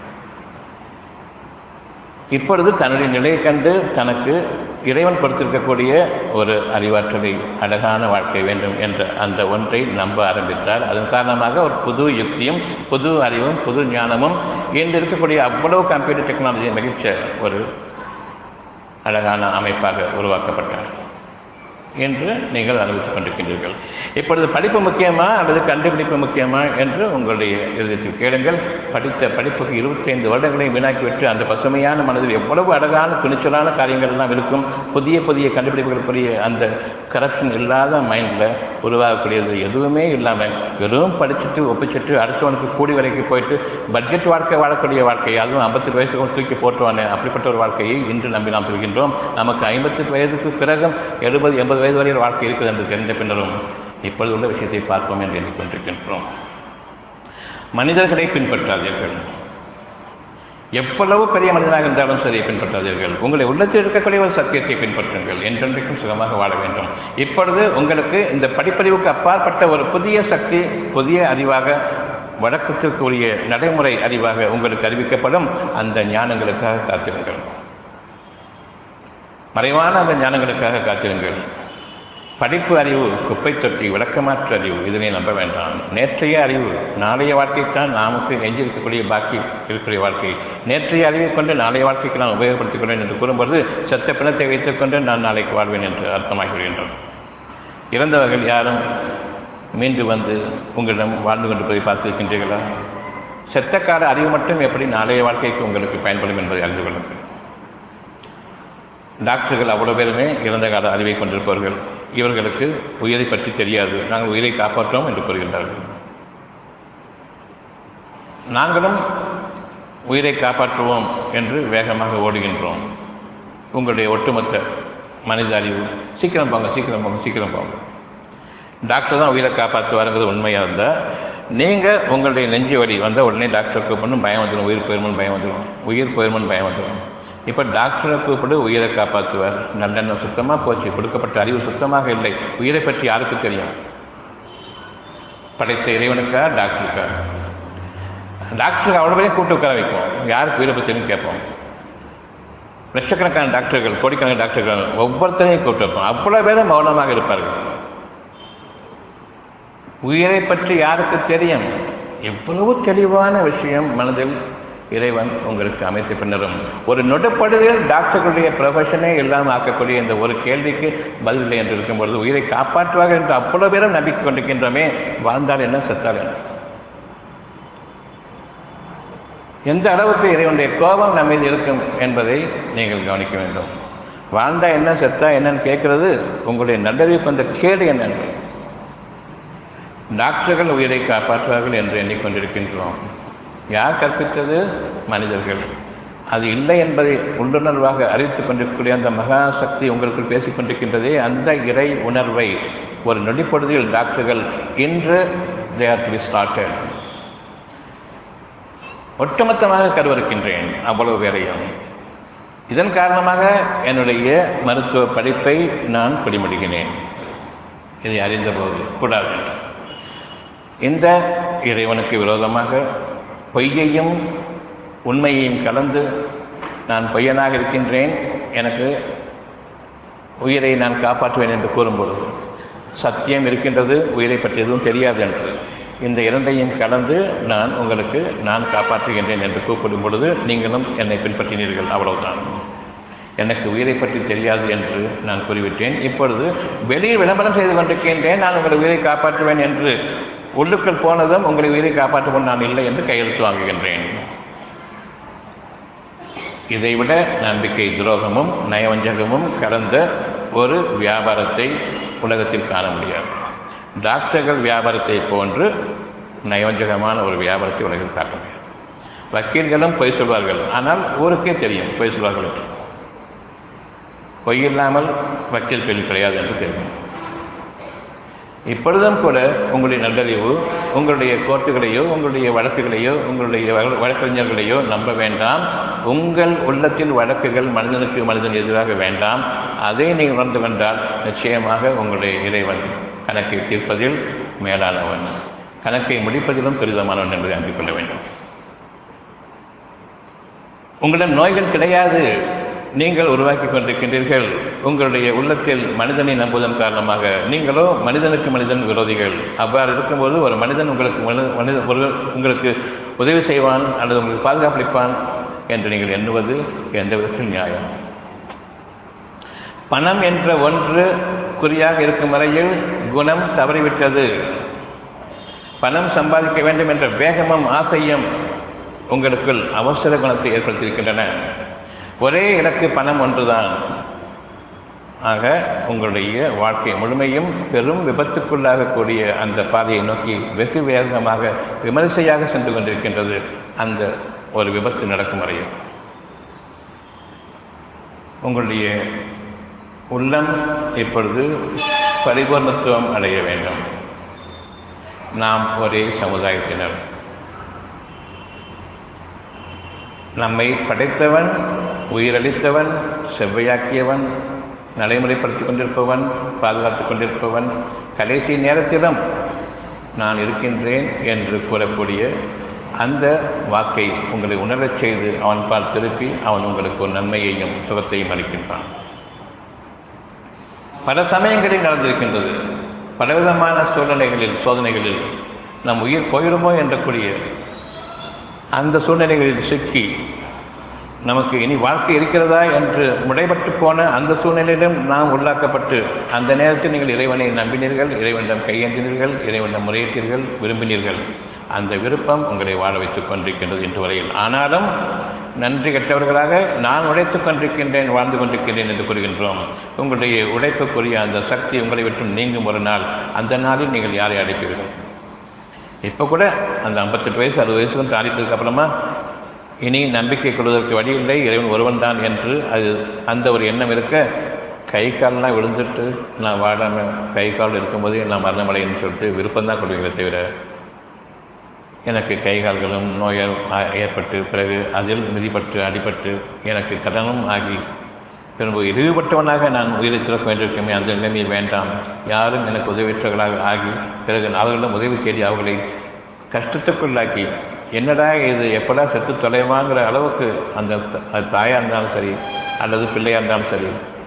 இப்பொழுது தன்னுடைய நிலையை கண்டு தனக்கு இறைவன் கொடுத்திருக்கக்கூடிய ஒரு அறிவாற்றலை அழகான வாழ்க்கை வேண்டும் என்ற அந்த ஒன்றை நம்ப ஆரம்பித்தார் அதன் காரணமாக ஒரு புது யுக்தியும் புது அறிவும் புது ஞானமும் இன்று இருக்கக்கூடிய அவ்வளவு கம்ப்யூட்டர் டெக்னாலஜியை மிகச்ச ஒரு அழகான அமைப்பாக உருவாக்கப்பட்டார் என்று நீங்கள் அனுபவித்துக் கொண்டிருக்கின்றீர்கள் இப்பொழுது படிப்பு முக்கியமா அல்லது கண்டுபிடிப்பு முக்கியமா என்று உங்களுடைய இறுதியில் கேளுங்கள் படித்த படிப்புக்கு இருபத்தைந்து வருடங்களை வீணாக்கிவிட்டு அந்த பசுமையான மனதில் எவ்வளவு அழகான துணிச்சலான காரியங்கள் எல்லாம் இருக்கும் புதிய புதிய கண்டுபிடிப்புகள் புதிய அந்த கரப்ஷன் இல்லாத மைண்டில் உருவாகக்கூடியது எதுவுமே இல்லாமல் வெறும் படிச்சுட்டு ஒப்பிச்சுட்டு அடுத்தவனுக்கு கூடி வரைக்கும் போயிட்டு பட்ஜெட் வாழ்க்கை வாழக்கூடிய வாழ்க்கை அதுவும் ஐம்பத்தி வயசுக்கு தூக்கி போட்டுவானே அப்படிப்பட்ட ஒரு வாழ்க்கையை இன்று நம்பி நாம் சொல்கின்றோம் நமக்கு ஐம்பத்தி வயதுக்கு பிறகும் எழுபது எண்பது வயது வரையில் வாழ்க்கை இருக்குது என்று தெரிந்த பின்னரும் இப்பொழுது உள்ள விஷயத்தை பார்ப்போம் என்று எண்ணிக்கொண்டிருக்கின்றோம் மனிதர்களை பின்பற்றாதீர்கள் எவ்வளவு பெரிய மனிதனாக இருந்தாலும் சரி பின்பற்றாதீர்கள் உங்களை உள்ளத்தில் இருக்கக்கூடிய ஒரு சத்தியத்தை பின்பற்றுங்கள் என்றென்றைக்கும் சுகமாக வாழ வேண்டும் இப்பொழுது உங்களுக்கு இந்த படிப்பறிவுக்கு அப்பாற்பட்ட ஒரு புதிய சக்தி புதிய அறிவாக வழக்கத்திற்குரிய நடைமுறை அறிவாக உங்களுக்கு அறிவிக்கப்படும் அந்த ஞானங்களுக்காக காத்திருங்கள் மறைவான அந்த ஞானங்களுக்காக காத்திருங்கள் படிப்பு அறிவு குப்பை தொட்டி விளக்கமாற்று அறிவு இதனை நம்ப வேண்டாம் நேற்றைய அறிவு நாளைய வாழ்க்கைத்தான் நமக்கு எஞ்சிருக்கக்கூடிய பாக்கி இருக்கக்கூடிய வாழ்க்கை நேற்றைய அறிவை கொண்டு நாளைய வாழ்க்கைக்கு நான் உபயோகப்படுத்திக் கொள்வேன் என்று கூறும்போது செத்த பிணத்தை வைத்துக்கொண்டு நான் நாளைக்கு வாழ்வேன் என்று அர்த்தமாகிவிடுகின்றோம் இறந்தவர்கள் யாரும் மீண்டு வந்து உங்களிடம் வாழ்ந்து கொண்டு போய் பார்த்திருக்கின்றீர்களா செத்த கால அறிவு மட்டும் எப்படி நாளைய வாழ்க்கைக்கு உங்களுக்கு பயன்படும் என்பதை அறிந்து கொள்ளுங்கள் டாக்டர்கள் அவ்வளோ பேருமே இறந்த கால அறிவை கொண்டிருப்பவர்கள் இவர்களுக்கு உயிரை பற்றி தெரியாது நாங்கள் உயிரை காப்பாற்றோம் என்று கூறுகின்றார்கள் நாங்களும் உயிரை காப்பாற்றுவோம் என்று வேகமாக ஓடுகின்றோம் உங்களுடைய ஒட்டுமொத்த மனித அறிவு சீக்கிரம் போங்க சீக்கிரம் போங்க சீக்கிரம் போங்க டாக்டர் தான் உயிரை காப்பாற்றுவாருங்கிறது உண்மையாக இருந்தால் நீங்கள் உங்களுடைய நெஞ்சு வலி வந்தால் உடனே டாக்டர் கூப்பிடணும் பயம் வந்துடும் உயிர் போயிருமன் பயம் வந்துடும் உயிர் போயிருமன் பயம் வந்துடும் இப்போ டாக்டரை கூப்பிட்டு உயிரை காப்பாற்றுவார் நல்லெண்ணம் சுத்தமாக போச்சு கொடுக்கப்பட்ட அறிவு சுத்தமாக இல்லை உயிரை பற்றி யாருக்கு தெரியும் படைத்த இறைவனுக்கா டாக்டருக்கா டாக்டருக்கு அவ்வளோ பேரையும் கூட்டு உட்கார வைப்போம் யாருக்கு உயிரை பற்றினு கேட்போம் லட்சக்கணக்கான டாக்டர்கள் கோடிக்கணக்கான டாக்டர்கள் ஒவ்வொருத்தரையும் கூப்பிட்டு வைப்போம் அவ்வளோ பேரும் மௌனமாக இருப்பார்கள் உயிரை பற்றி யாருக்கு தெரியும் எவ்வளவு தெளிவான விஷயம் மனதில் இறைவன் உங்களுக்கு அமைத்த பின்னரும் ஒரு நொடுப்படுதல் டாக்டர்களுடைய ப்ரொஃபஷனே இல்லாமல் ஆக்கக்கூடிய இந்த ஒரு கேள்விக்கு பதில் இல்லை என்று இருக்கும் பொழுது உயிரை காப்பாற்றுவார்கள் என்று அவ்வளவு பேரும் நம்பிக்கை கொண்டிருக்கின்றோமே வாழ்ந்தால் என்ன செத்தால் என்ன எந்த அளவுக்கு இறைவனுடைய கோபம் நம்ம மீது இருக்கும் என்பதை நீங்கள் கவனிக்க வேண்டும் வாழ்ந்தா என்ன செத்தா என்னன்னு கேட்கறது உங்களுடைய நல்லறிவுக்கு வந்த கேடு என்னன்னு டாக்டர்கள் உயிரை காப்பாற்றுவார்கள் என்று எண்ணிக்கொண்டிருக்கின்றோம் யார் கற்பித்தது மனிதர்கள் அது இல்லை என்பதை உள்ளுணர்வாக அறிவித்துக் கொண்டிருக்கக்கூடிய அந்த மகா சக்தி உங்களுக்குள் பேசிக் கொண்டிருக்கின்றதே அந்த இறை உணர்வை ஒரு நொடிப்பொழுதில் டாக்டர்கள் இன்று தே ஆர் டு ஸ்டார்டட் ஒட்டுமொத்தமாக கருவறுக்கின்றேன் அவ்வளவு பேரையும் இதன் காரணமாக என்னுடைய மருத்துவ படிப்பை நான் குடிமடிகினேன் இதை அறிந்தபோது கூடாது இந்த இறைவனுக்கு விரோதமாக பொய்யையும் உண்மையையும் கலந்து நான் பொய்யனாக இருக்கின்றேன் எனக்கு உயிரை நான் காப்பாற்றுவேன் என்று கூறும்பொழுது சத்தியம் இருக்கின்றது உயிரை பற்றி எதுவும் தெரியாது என்று இந்த இரண்டையும் கலந்து நான் உங்களுக்கு நான் காப்பாற்றுகின்றேன் என்று கூப்பிடும் பொழுது நீங்களும் என்னை பின்பற்றினீர்கள் அவ்வளவுதான் எனக்கு உயிரை பற்றி தெரியாது என்று நான் கூறிவிட்டேன் இப்பொழுது வெளியில் விளம்பரம் செய்து கொண்டிருக்கின்றேன் நான் உங்களை உயிரை காப்பாற்றுவேன் என்று உள்ளுக்குள் போனதும் உங்களை உயிரை காப்பாற்றுவோம் நான் இல்லை என்று கையெழுத்து வாங்குகின்றேன் இதைவிட நம்பிக்கை துரோகமும் நயவஞ்சகமும் கலந்த ஒரு வியாபாரத்தை உலகத்தில் காண முடியாது டாக்டர்கள் வியாபாரத்தை போன்று நயவஞ்சகமான ஒரு வியாபாரத்தை உலகில் காட்ட முடியாது வக்கீல்களும் பொய் சொல்வார்கள் ஆனால் ஊருக்கே தெரியும் பொய் சொல்வார்கள் என்று பொய் இல்லாமல் வக்கீல் தொழில் கிடையாது என்று தெரியும் இப்பொழுதும் கூட உங்களுடைய நல்லறிவு உங்களுடைய கோர்ட்டுகளையோ உங்களுடைய வழக்குகளையோ உங்களுடைய வழக்கறிஞர்களையோ நம்ப வேண்டாம் உங்கள் உள்ளத்தில் வழக்குகள் மனிதனுக்கு மனிதன் எதிராக வேண்டாம் அதை நீங்கள் உணர்ந்து கொண்டால் நிச்சயமாக உங்களுடைய இறைவன் கணக்கை தீர்ப்பதில் மேலானவன் கணக்கை முடிப்பதிலும் துரிதமானவன் என்பதை அறிந்து கொள்ள வேண்டும் உங்களிடம் நோய்கள் கிடையாது நீங்கள் உருவாக்கி கொண்டிருக்கின்றீர்கள் உங்களுடைய உள்ளத்தில் மனிதனை நம்புவதன் காரணமாக நீங்களோ மனிதனுக்கு மனிதன் விரோதிகள் அவ்வாறு இருக்கும்போது ஒரு மனிதன் உங்களுக்கு மனித ஒரு உங்களுக்கு உதவி செய்வான் அல்லது உங்களுக்கு பாதுகாப்பளிப்பான் என்று நீங்கள் எண்ணுவது எந்த விதத்தில் நியாயம் பணம் என்ற ஒன்று குறியாக இருக்கும் வரையில் குணம் தவறிவிட்டது பணம் சம்பாதிக்க வேண்டும் என்ற வேகமும் ஆசையும் உங்களுக்குள் அவசர குணத்தை ஏற்படுத்தியிருக்கின்றன ஒரே இலக்கு பணம் ஒன்றுதான் ஆக உங்களுடைய வாழ்க்கை முழுமையும் பெரும் விபத்துக்குள்ளாகக்கூடிய அந்த பாதையை நோக்கி வெகு வேகமாக விமரிசையாக சென்று கொண்டிருக்கின்றது அந்த ஒரு விபத்து நடக்கும் வரையில் உங்களுடைய உள்ளம் இப்பொழுது பரிபூர்ணத்துவம் அடைய வேண்டும் நாம் ஒரே சமுதாயத்தினர் நம்மை படைத்தவன் உயிரளித்தவன் செவ்வையாக்கியவன் நடைமுறைப்படுத்திக் கொண்டிருப்பவன் பாதுகாத்துக் கொண்டிருப்பவன் கடைசி நேரத்திலும் நான் இருக்கின்றேன் என்று கூறக்கூடிய அந்த வாக்கை உங்களை உணரச் செய்து அவன் பால் திருப்பி அவன் உங்களுக்கு ஒரு நன்மையையும் சுகத்தையும் அளிக்கின்றான் பல சமயங்களில் நடந்திருக்கின்றது பலவிதமான சூழ்நிலைகளில் சோதனைகளில் நம் உயிர் போயிடுமோ என்றக்கூடிய அந்த சூழ்நிலைகளில் சிக்கி நமக்கு இனி வாழ்க்கை இருக்கிறதா என்று முடைபட்டு போன அந்த சூழ்நிலையிலும் நாம் உள்ளாக்கப்பட்டு அந்த நேரத்தில் நீங்கள் இறைவனை நம்பினீர்கள் இறைவனிடம் கையேந்தினீர்கள் இறைவனிடம் முறையிட்டீர்கள் விரும்பினீர்கள் அந்த விருப்பம் உங்களை வாழ வைத்துக் கொண்டிருக்கின்றது இன்று வரையில் ஆனாலும் நன்றி கெட்டவர்களாக நான் உழைத்துக் கொண்டிருக்கின்றேன் வாழ்ந்து கொண்டிருக்கின்றேன் என்று கூறுகின்றோம் உங்களுடைய உழைப்புக்குரிய அந்த சக்தி உங்களை விட்டு நீங்கும் ஒரு நாள் அந்த நாளில் நீங்கள் யாரை அழைப்பீர்கள் இப்போ கூட அந்த ஐம்பத்தெட்டு வயசு அறுபது வயசுக்கும் தாண்டிட்டதுக்கு அப்புறமா இனி நம்பிக்கை கொள்வதற்கு வழி இல்லை இறைவன் ஒருவன் தான் என்று அது அந்த ஒரு எண்ணம் இருக்க கை கால்லாம் விழுந்துட்டு நான் வாடாமல் கை கால் இருக்கும்போதே நான் மரணமடைன்னு சொல்லிட்டு விருப்பம்தான் கொள்வீங்களே தவிர எனக்கு கை கால்களும் நோயால் ஏற்பட்டு பிறகு அதில் மிதிப்பட்டு அடிபட்டு எனக்கு கடனும் ஆகி திரும்ப இழிவுபட்டவனாக நான் உயிரை சிறக்க வேண்டியிருக்கமே அந்த நிலைமையில் வேண்டாம் யாரும் எனக்கு உதவியற்றவர்களாக ஆகி பிறகு அவர்களிடம் உதவி தேடி அவர்களை கஷ்டத்துக்குள்ளாக்கி என்னடா இது எப்படா செத்து தொலைவாங்கிற அளவுக்கு அந்த அது தாயாக இருந்தாலும் சரி அல்லது பிள்ளையாக இருந்தாலும் சரி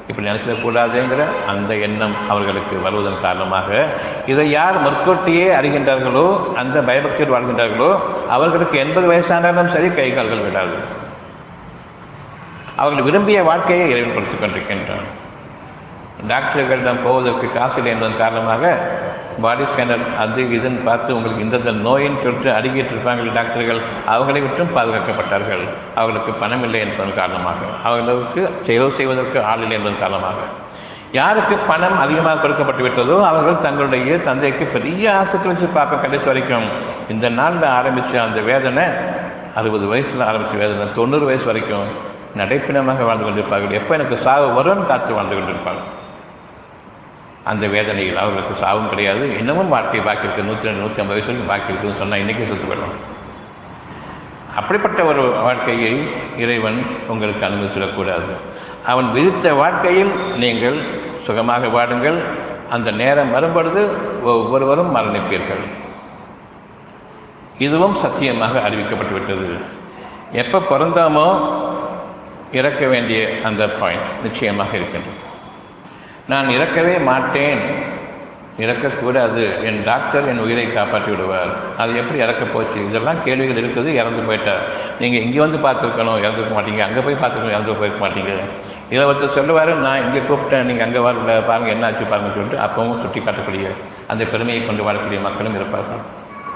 இப்படி நினைச்சிடக்கூடாதுங்கிற அந்த எண்ணம் அவர்களுக்கு வருவதன் காரணமாக இதை யார் முற்கூட்டியே அறிகின்றார்களோ அந்த பயபக்தியோடு வாழ்கின்றார்களோ அவர்களுக்கு எண்பது வயசானாலும் சரி கை கால்கள் விடாது அவர்கள் விரும்பிய வாழ்க்கையை இறைவன் கொடுத்துக் கொண்டிருக்கின்றான் டாக்டர்களிடம் போவதற்கு காசு இல்லை என்பதன் காரணமாக பாடி ஸ்கேனர் அது இதுன்னு பார்த்து உங்களுக்கு இந்த நோயின்னு சொல்லிட்டு அடுக்கிட்டு இருப்பாங்க டாக்டர்கள் அவர்களை விட்டும் பாதுகாக்கப்பட்டார்கள் அவர்களுக்கு பணம் இல்லை என்பதன் காரணமாக அவர்களுக்கு செலவு செய்வதற்கு ஆள் இல்லை என்பதன் காரணமாக யாருக்கு பணம் அதிகமாக கொடுக்கப்பட்டு விட்டதோ அவர்கள் தங்களுடைய தந்தைக்கு பெரிய ஆசைக்கு வச்சு பார்க்க கடைசி வரைக்கும் இந்த நாளில் ஆரம்பித்த அந்த வேதனை அறுபது வயசில் ஆரம்பித்த வேதனை தொண்ணூறு வயசு வரைக்கும் நடைப்பிணமாக வாழ்ந்து கொண்டிருப்பார்கள் எப்போ எனக்கு சாவு வரும்னு காத்து வாழ்ந்து கொண்டிருப்பார்கள் அந்த வேதனையில் அவர்களுக்கு சாவும் கிடையாது இன்னமும் வாழ்க்கை பாக்கி இருக்குது நூற்றி ரெண்டு நூற்றி ஐம்பது வயசுக்கு பாக்கி இருக்குதுன்னு சொன்னால் இன்றைக்கே சுற்று போயிடும் அப்படிப்பட்ட ஒரு வாழ்க்கையை இறைவன் உங்களுக்கு அனுமதிச்சிடக்கூடாது அவன் விதித்த வாழ்க்கையில் நீங்கள் சுகமாக வாடுங்கள் அந்த நேரம் வரும்பொழுது ஒவ்வொருவரும் மரணிப்பீர்கள் இதுவும் சத்தியமாக அறிவிக்கப்பட்டு விட்டது எப்போ பிறந்தோமோ இறக்க வேண்டிய அந்த பாயிண்ட் நிச்சயமாக இருக்கின்றது நான் இறக்கவே மாட்டேன் இறக்கக்கூடாது என் டாக்டர் என் உயிரை காப்பாற்றி விடுவார் அது எப்படி இறக்க போச்சு இதெல்லாம் கேள்விகள் இருக்குது இறந்து போயிட்டார் நீங்கள் இங்கே வந்து பார்த்துருக்கணும் இறந்துருக்க மாட்டீங்க அங்கே போய் பார்த்துருக்கணும் இறந்து போயிருக்க மாட்டீங்க இதை ஒருத்தர் சொல்லுவார் நான் இங்கே கூப்பிட்டேன் நீங்கள் அங்கே வரல பாருங்கள் என்ன ஆச்சு பாருங்கன்னு சொல்லிட்டு அப்பவும் சுட்டி காட்டக்கூடிய அந்த பெருமையை கொண்டு வாழக்கூடிய மக்களும் இருப்பார்கள்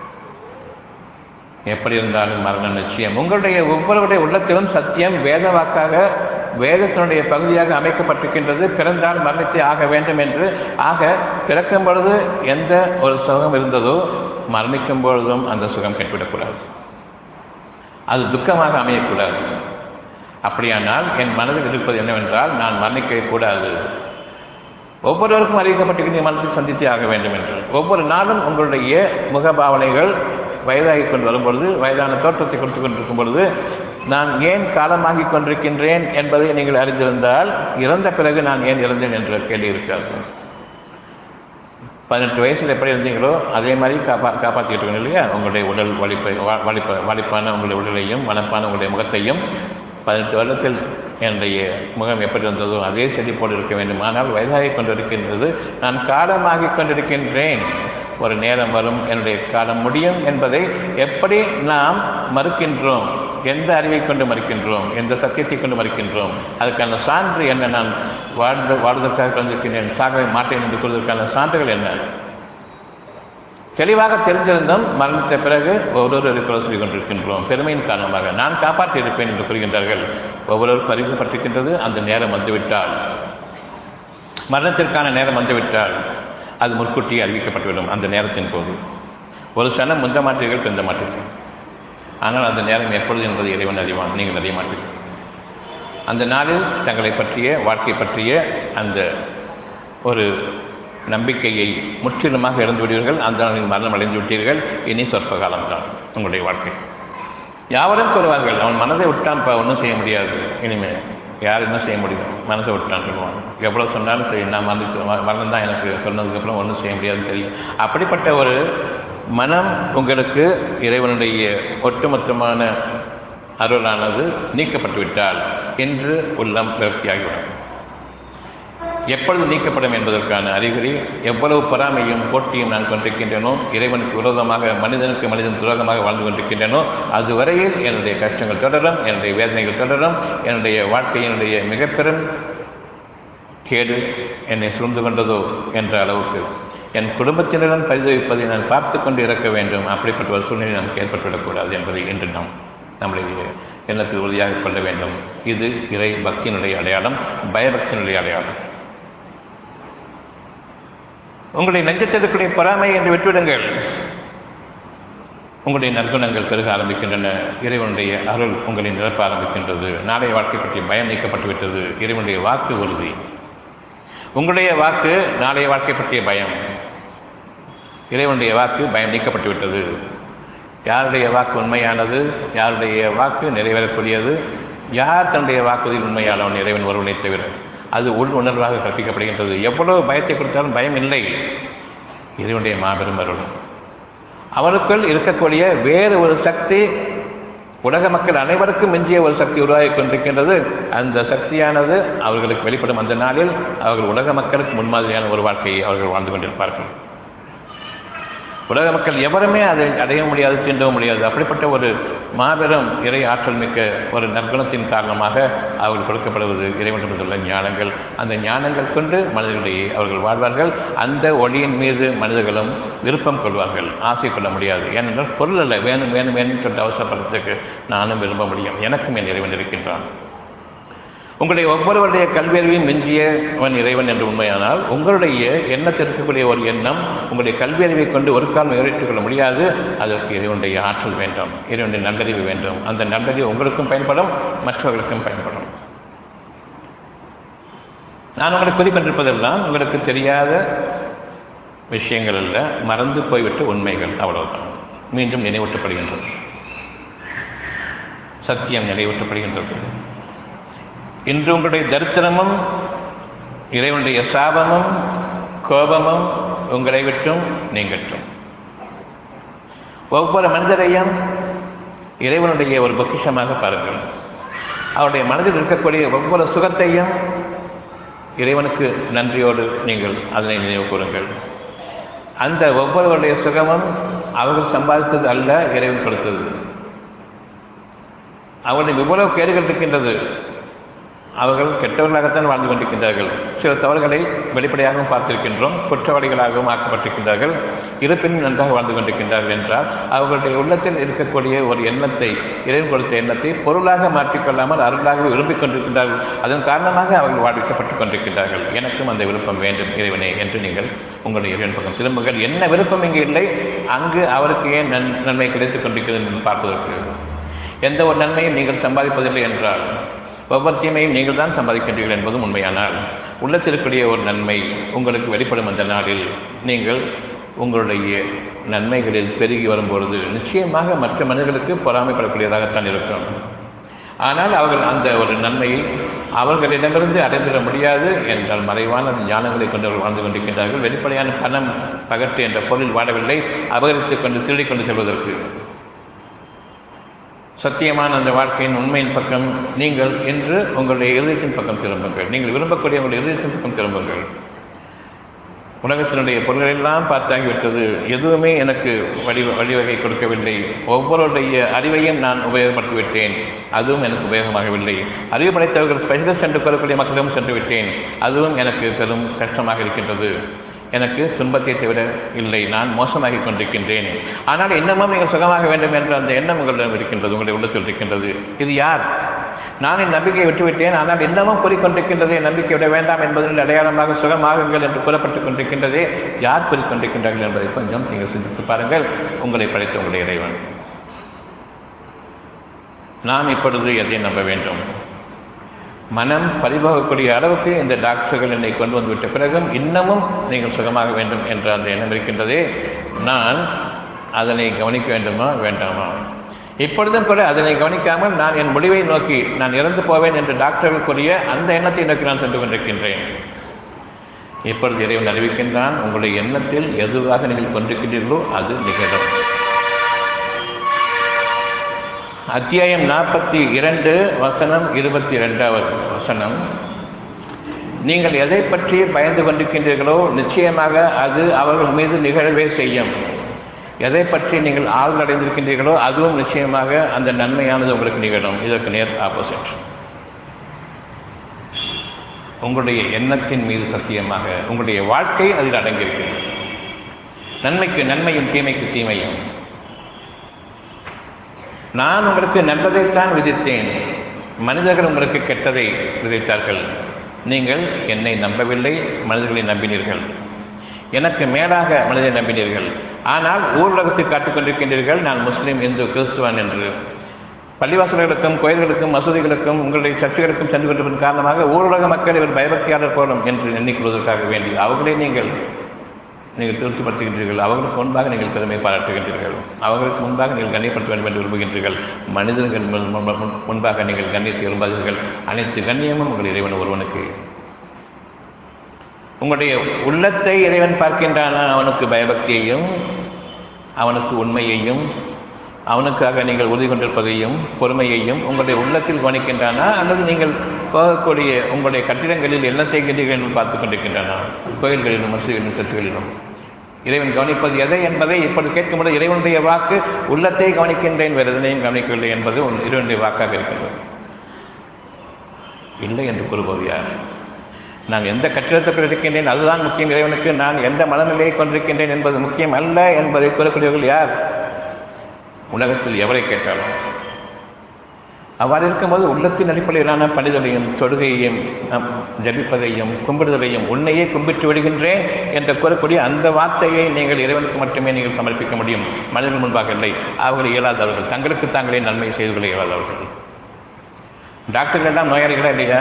எப்படி இருந்தாலும் மரணம் நிச்சயம் உங்களுடைய ஒவ்வொருவருடைய உள்ளத்திலும் சத்தியம் வேத வாக்காக வேதத்தினுடைய பகுதியாக அமைக்கப்பட்டிருக்கின்றது பிறந்தால் மரணத்தை ஆக வேண்டும் என்று ஆக பிறக்கும் பொழுது எந்த ஒரு சுகம் இருந்ததோ மரணிக்கும் பொழுதும் அந்த சுகம் கெட்டுவிடக்கூடாது அது துக்கமாக அமையக்கூடாது அப்படியானால் என் மனதில் இருப்பது என்னவென்றால் நான் மரணிக்கவே கூடாது ஒவ்வொருவருக்கும் அறிவிக்கப்பட்டிருக்கிற மனத்தை சந்தித்தே ஆக வேண்டும் என்று ஒவ்வொரு நாளும் உங்களுடைய முகபாவனைகள் வயதாகி கொண்டு வரும்பொழுது வயதான தோற்றத்தை கொடுத்து கொண்டிருக்கும் பொழுது நான் ஏன் காலமாகி கொண்டிருக்கின்றேன் என்பதை நீங்கள் அறிந்திருந்தால் இறந்த பிறகு நான் ஏன் இறந்தேன் என்ற கேள்வி இருக்காது பதினெட்டு வயசில் எப்படி இருந்தீங்களோ அதே மாதிரி காப்பா காப்பாற்றிட்டு இருக்கணும் இல்லையா உங்களுடைய உடல் வலிப்பை வலிப்ப வலிப்பான உங்களுடைய உடலையும் வனப்பான உங்களுடைய முகத்தையும் பதினெட்டு வருடத்தில் என்னுடைய முகம் எப்படி இருந்ததோ அதே செழிப்போடு இருக்க வேண்டும் ஆனால் வயதாகி கொண்டிருக்கின்றது நான் காலமாகி கொண்டிருக்கின்றேன் ஒரு நேரம் வரும் என்னுடைய காலம் முடியும் என்பதை எப்படி நாம் மறுக்கின்றோம் எந்த அறிவை கொண்டு மறுக்கின்றோம் எந்த சத்தியத்தை கொண்டு மறுக்கின்றோம் அதுக்கான சான்று என்ன நான் வாழ்ந்து வாழ்வதற்காக கலந்திருக்கின்றேன் சாகவே மாட்டேன் என்று கூறுவதற்கான சான்றுகள் என்ன தெளிவாக தெரிந்திருந்தும் மரணித்த பிறகு ஒவ்வொருவர் குறை சொல்லிக் கொண்டிருக்கின்றோம் பெருமையின் காரணமாக நான் காப்பாற்றி இருப்பேன் என்று கூறுகின்றார்கள் ஒவ்வொருவருக்கும் அறிவிக்கப்பட்டிருக்கின்றது அந்த நேரம் வந்துவிட்டால் மரணத்திற்கான நேரம் வந்துவிட்டால் அது முன்கூட்டியே அறிவிக்கப்பட்டுவிடும் அந்த நேரத்தின் போது ஒரு சனம் முந்த மாட்டீர்கள் பிந்த மாட்டீர்கள் ஆனால் அந்த நேரம் எப்பொழுது என்பது இறைவன் அறிவான் நீங்கள் அறிய மாட்டீர்கள் அந்த நாளில் தங்களை பற்றிய வாழ்க்கை பற்றிய அந்த ஒரு நம்பிக்கையை முற்றிலுமாக இழந்து விடுவீர்கள் அந்த நாளில் மரணம் அடைந்து விட்டீர்கள் இனி சொற்ப காலம்தான் உங்களுடைய வாழ்க்கை யாவரும் கூறுவார்கள் அவன் மனதை விட்டான்ப்பா ஒன்றும் செய்ய முடியாது இனிமேல் யார் என்ன செய்ய முடியும் மனசை விட்டான் சொல்லுவாங்க எவ்வளோ சொன்னாலும் சரி நான் மறந்து மரணம் தான் எனக்கு சொன்னதுக்கப்புறம் ஒன்றும் செய்ய முடியாதுன்னு தெரியும் அப்படிப்பட்ட ஒரு மனம் உங்களுக்கு இறைவனுடைய ஒட்டுமொத்தமான அருளானது நீக்கப்பட்டு விட்டால் என்று உள்ளம் விரக்தியாகிவிடும் எப்பொழுது நீக்கப்படும் என்பதற்கான அறிகுறி எவ்வளவு பொறாமையும் போட்டியும் நான் கொண்டிருக்கின்றனோ இறைவனுக்கு விரோதமாக மனிதனுக்கு மனிதன் துரோகமாக வாழ்ந்து கொண்டிருக்கின்றனோ அதுவரையில் என்னுடைய கஷ்டங்கள் தொடரும் என்னுடைய வேதனைகள் தொடரும் என்னுடைய வாழ்க்கையினுடைய மிக பெரும் கேடு என்னை சூழ்ந்து கொண்டதோ என்ற அளவுக்கு என் குடும்பத்தினருடன் பரிதவிப்பதை நான் பார்த்து கொண்டு இறக்க வேண்டும் அப்படிப்பட்ட ஒரு சூழ்நிலை நமக்கு ஏற்பட்டுவிடக்கூடாது என்பதை இன்று நாம் நம்முடைய எண்ணத்தில் உறுதியாக கொள்ள வேண்டும் இது இறை பக்தியினுடைய அடையாளம் பயபக்தியினுடைய அடையாளம் உங்களுடைய நெஞ்சத்திற்குடைய பொறாமை என்று விட்டுவிடுங்கள் உங்களுடைய நற்குணங்கள் பெருக ஆரம்பிக்கின்றன இறைவனுடைய அருள் உங்களை நிரப்ப ஆரம்பிக்கின்றது நாளைய வாழ்க்கை பற்றி பயம் நீக்கப்பட்டு விட்டது இறைவனுடைய வாக்கு உறுதி உங்களுடைய வாக்கு நாளைய வாழ்க்கை பற்றிய பயம் இறைவனுடைய வாக்கு பயம் நீக்கப்பட்டு விட்டது யாருடைய வாக்கு உண்மையானது யாருடைய வாக்கு நிறைவேறக்கூடியது யார் தன்னுடைய வாக்குறுதியில் உண்மையானவன் இறைவன் ஒருவனை தவிர அது உள் உணர்வாக கற்பிக்கப்படுகின்றது எவ்வளவு பயத்தை கொடுத்தாலும் பயம் இல்லை இறைவனுடைய மாபெரும் அருள் அவருக்குள் இருக்கக்கூடிய வேறு ஒரு சக்தி உலக மக்கள் அனைவருக்கும் மிஞ்சிய ஒரு சக்தி உருவாகி கொண்டிருக்கின்றது அந்த சக்தியானது அவர்களுக்கு வெளிப்படும் அந்த நாளில் அவர்கள் உலக மக்களுக்கு முன்மாதிரியான ஒரு வாழ்க்கையை அவர்கள் வாழ்ந்து கொண்டிருப்பார்கள் உலக மக்கள் எவருமே அதை அடைய முடியாது தீண்டவும் முடியாது அப்படிப்பட்ட ஒரு மாபெரும் இறை ஆற்றல் மிக்க ஒரு நற்குணத்தின் காரணமாக அவர்கள் கொடுக்கப்படுவது இறைவனிடமுள்ள ஞானங்கள் அந்த ஞானங்கள் கொண்டு மனிதர்களிடையே அவர்கள் வாழ்வார்கள் அந்த ஒளியின் மீது மனிதர்களும் விருப்பம் கொள்வார்கள் ஆசை கொள்ள முடியாது ஏனென்றால் பொருள் அல்ல வேணும் வேணும் வேணும் சொல்லிட்டு அவசரப்படுறதுக்கு நானும் விரும்ப முடியும் எனக்கும் என் இறைவன் இருக்கின்றான் உங்களுடைய ஒவ்வொருவருடைய கல்வியறிவையும் மிஞ்சியவன் இறைவன் என்று உண்மையானால் உங்களுடைய எண்ணத்தில் இருக்கக்கூடிய ஒரு எண்ணம் உங்களுடைய கல்வியறிவை கொண்டு ஒரு கால் நிறைவேற்றிக் கொள்ள முடியாது அதற்கு இறைவனுடைய ஆற்றல் வேண்டும் இறைவனுடைய நல்லறிவு வேண்டும் அந்த நல்லறிவு உங்களுக்கும் பயன்படும் மற்றவர்களுக்கும் பயன்படும் நான் உங்களுக்கு கூறிக்கொண்டிருப்பதெல்லாம் உங்களுக்கு தெரியாத விஷயங்கள் அல்ல மறந்து போய்விட்ட உண்மைகள் அவ்வளவுதான் மீண்டும் நினைவூட்டப்படுகின்றது சத்தியம் நினைவூட்டப்படுகின்றது இன்று உங்களுடைய தரித்திரமும் இறைவனுடைய சாபமும் கோபமும் உங்களை விட்டும் நீங்கட்டும் ஒவ்வொரு மனிதரையும் இறைவனுடைய ஒரு பொக்கிஷமாக பாருங்கள் அவருடைய மனதில் இருக்கக்கூடிய ஒவ்வொரு சுகத்தையும் இறைவனுக்கு நன்றியோடு நீங்கள் அதனை நினைவு கூறுங்கள் அந்த ஒவ்வொருவருடைய சுகமும் அவர்கள் சம்பாதித்தது அல்ல இறைவன் கொடுத்தது அவருடைய இவ்வளவு கேடுகள் இருக்கின்றது அவர்கள் கெட்டவர்களாகத்தான் வாழ்ந்து கொண்டிருக்கின்றார்கள் சில தவறுகளை வெளிப்படையாகவும் பார்த்திருக்கின்றோம் குற்றவாளிகளாகவும் ஆக்கப்பட்டிருக்கின்றார்கள் இருப்பினும் நன்றாக வாழ்ந்து கொண்டிருக்கின்றார்கள் என்றால் அவர்களுடைய உள்ளத்தில் இருக்கக்கூடிய ஒரு எண்ணத்தை இறைவன் கொடுத்த எண்ணத்தை பொருளாக மாற்றிக்கொள்ளாமல் அருளாக விரும்பிக் கொண்டிருக்கின்றார்கள் அதன் காரணமாக அவர்கள் வாழ்விக்கப்பட்டுக் கொண்டிருக்கின்றார்கள் எனக்கும் அந்த விருப்பம் வேண்டும் இறைவனே என்று நீங்கள் உங்களுடைய இறைவன் பக்கம் திரும்புங்கள் என்ன விருப்பம் இங்கு இல்லை அங்கு அவருக்கு ஏன் நன் நன்மை கிடைத்துக் கொண்டிருக்கிறது என்று பார்ப்பதற்கு எந்த ஒரு நன்மையும் நீங்கள் சம்பாதிப்பதில்லை என்றால் ஒவ்வொரு தீமையும் நீங்கள் தான் சம்பாதிக்கின்றீர்கள் என்பதும் உண்மையானால் உள்ளத்திற்குரிய ஒரு நன்மை உங்களுக்கு வெளிப்படும் அந்த நாளில் நீங்கள் உங்களுடைய நன்மைகளில் பெருகி வரும்பொழுது நிச்சயமாக மற்ற மனிதர்களுக்கு பொறாமைப்படக்கூடியதாகத்தான் இருக்கும் ஆனால் அவர்கள் அந்த ஒரு நன்மையை அவர்களிடமிருந்து அடைந்துவிட முடியாது என்றால் மறைவான ஞானங்களை கொண்டு அவர்கள் வாழ்ந்து கொண்டிருக்கின்றார்கள் வெளிப்படையான பணம் பகட்டு என்ற பொருள் வாழவில்லை அபகரித்துக் கொண்டு திருடிக் கொண்டு செல்வதற்கு சத்தியமான அந்த வாழ்க்கையின் உண்மையின் பக்கம் நீங்கள் என்று உங்களுடைய இருதயத்தின் பக்கம் திரும்புங்கள் நீங்கள் விரும்பக்கூடிய உங்களுடைய இருதயத்தின் பக்கம் திரும்புங்கள் உலகத்தினுடைய பொருள்களெல்லாம் பார்த்தாகிவிட்டது எதுவுமே எனக்கு வழி வழிவகை கொடுக்கவில்லை ஒவ்வொருடைய அறிவையும் நான் உபயோகப்படுத்திவிட்டேன் அதுவும் எனக்கு உபயோகமாகவில்லை அறிவு படைத்தவர்கள் ஸ்பெஷலிஸ்ட் என்று கூறக்கூடிய மக்களிடம் சென்று விட்டேன் அதுவும் எனக்கு பெரும் கஷ்டமாக இருக்கின்றது எனக்கு துன்பத்தை தவிர இல்லை நான் மோசமாகி கொண்டிருக்கின்றேன் ஆனால் இன்னமும் நீங்கள் சுகமாக வேண்டும் என்ற அந்த எண்ணம் உங்களிடம் இருக்கின்றது உங்களுடைய உள்ளத்தில் இருக்கின்றது இது யார் நான் என் நம்பிக்கையை விட்டுவிட்டேன் ஆனால் இன்னமும் கூறிக்கொண்டிருக்கின்றது என் நம்பிக்கை விட வேண்டாம் என்பதில் அடையாளமாக சுகமாகுங்கள் என்று கூறப்பட்டுக் கொண்டிருக்கின்றதே யார் கூறிக்கொண்டிருக்கின்றார்கள் என்பதை கொஞ்சம் நீங்கள் சிந்தித்து பாருங்கள் உங்களை படைத்த உங்களுடைய இறைவன் நாம் இப்பொழுது எதை நம்ப வேண்டும் மனம் பரிபோகக்கூடிய அளவுக்கு இந்த டாக்டர்கள் என்னை கொண்டு வந்துவிட்ட பிறகும் இன்னமும் நீங்கள் சுகமாக வேண்டும் என்ற அந்த எண்ணம் இருக்கின்றதே நான் அதனை கவனிக்க வேண்டுமா வேண்டாமா இப்பொழுதும் கூட அதனை கவனிக்காமல் நான் என் முடிவை நோக்கி நான் இறந்து போவேன் என்று டாக்டர்கள் கூறிய அந்த எண்ணத்தை நோக்கி நான் சென்று கொண்டிருக்கின்றேன் இப்பொழுது இறைவன் அறிவிக்கின்றான் உங்களுடைய எண்ணத்தில் எதுவாக நீங்கள் கொண்டிருக்கின்றீர்களோ அது நிகழும் அத்தியாயம் நாற்பத்தி இரண்டு வசனம் இருபத்தி இரண்டாவது வசனம் நீங்கள் எதை பற்றி பயந்து கொண்டிருக்கின்றீர்களோ நிச்சயமாக அது அவர்கள் மீது நிகழவே செய்யும் எதை பற்றி நீங்கள் ஆழ்ந்து அடைந்திருக்கின்றீர்களோ அதுவும் நிச்சயமாக அந்த நன்மையானது உங்களுக்கு நிகழும் இதற்கு நேர் ஆப்போசிட் உங்களுடைய எண்ணத்தின் மீது சத்தியமாக உங்களுடைய வாழ்க்கை அதில் அடங்கியிருக்கிறது நன்மைக்கு நன்மையும் தீமைக்கு தீமையும் நான் உங்களுக்கு நல்லதைத்தான் விதித்தேன் மனிதர்கள் உங்களுக்கு கெட்டதை விதித்தார்கள் நீங்கள் என்னை நம்பவில்லை மனிதர்களை நம்பினீர்கள் எனக்கு மேலாக மனிதரை நம்பினீர்கள் ஆனால் ஊரடகத்தை காட்டிக் கொண்டிருக்கின்றீர்கள் நான் முஸ்லீம் இந்து கிறிஸ்துவன் என்று பள்ளிவாசல்களுக்கும் கோயில்களுக்கும் மசூதிகளுக்கும் உங்களுடைய சர்ச்சைகளுக்கும் சென்று கொண்டிருப்பதன் காரணமாக ஊரடக மக்கள் இவர் பயபக்தியாளர் போலும் என்று எண்ணிக்கொள்வதற்காக வேண்டி அவர்களே நீங்கள் நீங்கள் திருப்திப்படுத்துகின்றீர்கள் அவர்களுக்கு முன்பாக நீங்கள் பெருமை பாராட்டுகின்றீர்கள் அவர்களுக்கு முன்பாக நீங்கள் கண்ணியப்படுத்த வேண்டும் என்று விரும்புகின்றீர்கள் மனிதர்கள் முன்பாக நீங்கள் கண்ணியத்தை விரும்பாதீர்கள் அனைத்து கண்ணியமும் உங்கள் இறைவன் ஒருவனுக்கு உங்களுடைய உள்ளத்தை இறைவன் பார்க்கின்றான அவனுக்கு பயபக்தியையும் அவனுக்கு உண்மையையும் அவனுக்காக நீங்கள் உறுதி கொண்டிருப்பதையும் பொறுமையையும் உங்களுடைய உள்ளத்தில் கவனிக்கின்றானா அல்லது நீங்கள் போகக்கூடிய உங்களுடைய கட்டிடங்களில் என்ன செய்கின்றீர்கள் என்று பார்த்துக் கொண்டிருக்கின்றனா கோயில்களிலும் மசூதிகளிலும் சத்துகளிலும் இறைவன் கவனிப்பது எதை என்பதை இப்படி கேட்கும்போது இறைவனுடைய வாக்கு உள்ளத்தை கவனிக்கின்றேன் வேறு எதனையும் கவனிக்கவில்லை என்பது உன் இறைவனுடைய வாக்காக இருக்கின்றது இல்லை என்று கூறுவது யார் நான் எந்த கட்டிடத்தில் இருக்கின்றேன் அதுதான் முக்கியம் இறைவனுக்கு நான் எந்த மனநிலையை கொண்டிருக்கின்றேன் என்பது முக்கியம் அல்ல என்பதை கூறக்கூடியவர்கள் யார் உலகத்தில் எவரை கேட்டாலும் அவ்வாறு இருக்கும்போது உள்ளத்தின் அடிப்படையிலான பணிதலையும் தொழுகையையும் நாம் ஜபிப்பதையும் கும்பிடுதலையும் உன்னையே கும்பிட்டு விடுகின்றேன் என்று கூறக்கூடிய அந்த வார்த்தையை நீங்கள் இறைவனுக்கு மட்டுமே நீங்கள் சமர்ப்பிக்க முடியும் மனிதர்கள் முன்பாக இல்லை அவர்கள் இயலாதவர்கள் தங்களுக்கு தாங்களே நன்மை செய்து கொள்ள இயலாதவர்கள் டாக்டர்கள் எல்லாம் நோயாளிகளா இல்லையா